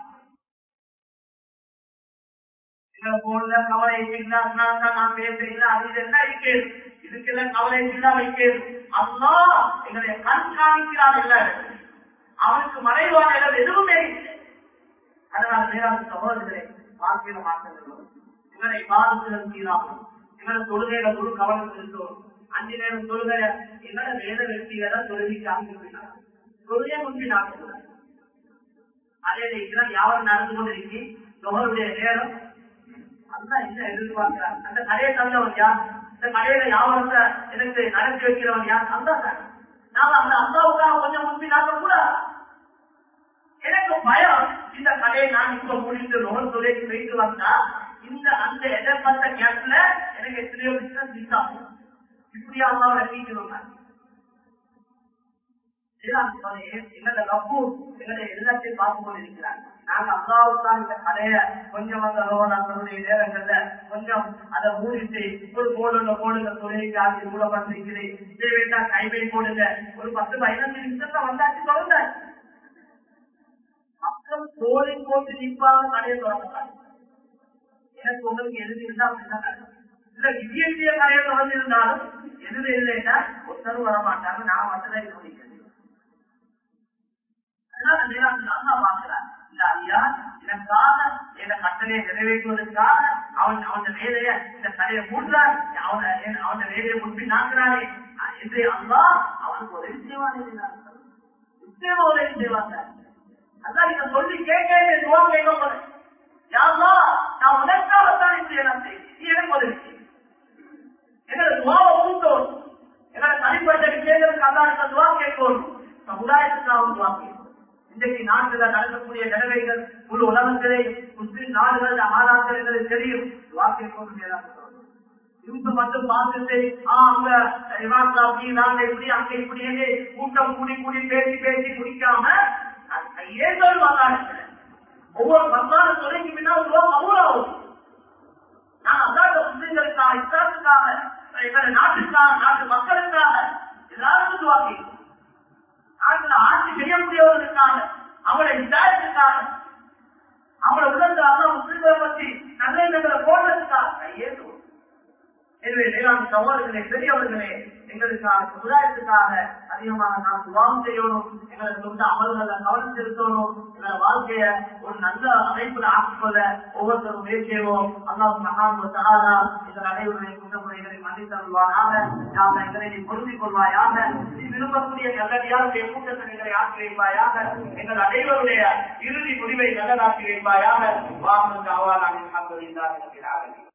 S1: போல கவலை நான் பேச இல்லை அது என்ன இருக்கிறது இதுக்கெல்லாம் கவலை இல்லாம வைக்கிறது அல்லா எங்களை கண்காணிக்கிறான் எல்லா இடத்துலையும் அவனுக்கு மறைவான இடம் எதுவுமே இல்லை அதனால வேளாண் சகோதரர்களே வாழ்க்கையில மாற்றங்கள் வரும் இவரை பாதத்திலும் சீராகும் இவரை தொழுகையில முழு கவனம் செலுத்தும் அஞ்சு நேரம் தொழுகை இவரை வேத வெற்றிகளை தொழுகைக்கு ஆகிவிட்டார் தொழுகை முன்பினாக அதே நேரம் யாரும் நடந்து கொண்டிருக்கி தொகருடைய நேரம் அந்த என்ன எதிர்பார்க்கிறார் அந்த கடையை தந்தவன் யார் இந்த கடையில யாவரத்தை எனக்கு நடத்தி வைக்கிறவன் யார் அந்த நாம அந்த அம்மாவுக்காக கொஞ்சம் முன்பினாக கூட எனக்கு பயம் இந்த கடையை நான் இப்ப முடிந்து ரோல் தொழில் போயிட்டு வந்தா இந்த அந்த எதிர்பார்த்த கேப்ல எனக்கு எத்தனையோ பிசினஸ் மிஸ் ஆகும் இப்படியா அம்மாவை நீக்கணும் எங்களோட ரப்பு எங்களை எல்லாத்தையும் பார்த்து கொண்டிருக்கிறாங்க நாங்க அல்லாவுக்காக இந்த கடையை கொஞ்சம் அந்த ரோனுடைய நேரங்கள்ல கொஞ்சம் அதை மூடிட்டு ஒரு போடுங்க போடுங்க தொழிலுக்கு ஆக்கி மூடப்பட்டிருக்கிறேன் இதே வேண்டா கைவை போடுங்க ஒரு பத்து பதினஞ்சு நிமிஷத்துல வந்தாச்சு தொடர்ந்தாச்சு மக்கள் தோலை போட்டு நிற்பாங்க கடையை தொடங்கலாம் எனக்கு உங்களுக்கு எது இருந்தா இல்ல விஜயத்திய கடையை தொடர்ந்திருந்தாலும் எதுவும் இல்லைன்னா ஒருத்தரும் வர மாட்டாங்க நான் மட்டும்தான் இருக்க முடியாது அதனால நேரம் நல்லா பாக்குறான் இந்த ஐயா எனக்காக என் கட்டளையை நிறைவேற்றுவதற்காக அவன் அவன் வேலைய இந்த கடையை மூடுறான் அவன அவன் வேலையை முன்பி நாக்குறானே என்று அல்லா அவனுக்கு உதவி செய்வானே நிச்சயமா உதவி செய்வாங்க அதான் இதை சொல்லி கேட்க துவா கேட்க போறேன் யாருலா நான் உனக்காகத்தான் இந்த எல்லாம் செய்யும் நீ எனக்கு உதவி எங்களை துவாவை கூட்டோம் எங்களை தனிப்பட்ட விஷயங்களுக்கு அல்லாத துவா கேட்கணும் சமுதாயத்துக்காக துவா கேட்கணும் இன்றைக்கு நாட்டுல நடக்கக்கூடிய நிலைமைகள் முழு உலகத்திலே முஸ்லிம் நாடுகள் ஆதாரங்கள் தெரியும் துவா கேட்கணும் இவங்க மட்டும் பார்த்துட்டு ஆஹ் அங்க இவாக்கா அப்படி நாங்க இப்படி அங்க இப்படி கூட்டம் கூடி கூடி பேசி பேசி முடிக்காம ஏதோ மாதாடுகிறேன் ஒவ்வொரு பத்தாறு துறைக்கு பின்னால் அமூலாகும் நான் அல்லாத முஸ்லிம்களுக்காக இஸ்லாத்துக்காக எங்களை நாட்டுக்காக நாட்டு மக்களுக்காக எல்லாருக்கும் துவாக்கி நாட்டுல ஆட்சி செய்யக்கூடியவர்களுக்காக அவளை இதாயத்துக்காக அவளை உணர்ந்து அல்லா முஸ்லிம்களை பற்றி நல்ல எண்ணங்களை போடுறதுக்காக ஏதோ எனவே வேளாண் சகோதரர்களே பெரியவர்களே எங்களுக்காக சமுதாயத்துக்காக அதிகமாக நாம் துவாம் செய்யணும் எங்களை சொந்த அமல்களை கவனம் செலுத்தணும் எங்களை வாழ்க்கைய ஒரு நல்ல அமைப்புல ஆக்கிக்கொள்ள ஒவ்வொருத்தரும் முயற்சியோம் அல்லாஹ் மகான் சகாதா எங்கள் அனைவருடைய குற்றமுறைகளை மன்னித்தருள்வாராக நாம் எங்களை நீ பொருந்திக் கொள்வாயாக நீ விரும்பக்கூடிய நல்லடியாருடைய கூட்டத்தை எங்களை ஆக்கி வைப்பாயாக எங்கள் அனைவருடைய இறுதி முடிவை நல்லதாக்கி வைப்பாயாக வாங்க அவாலாக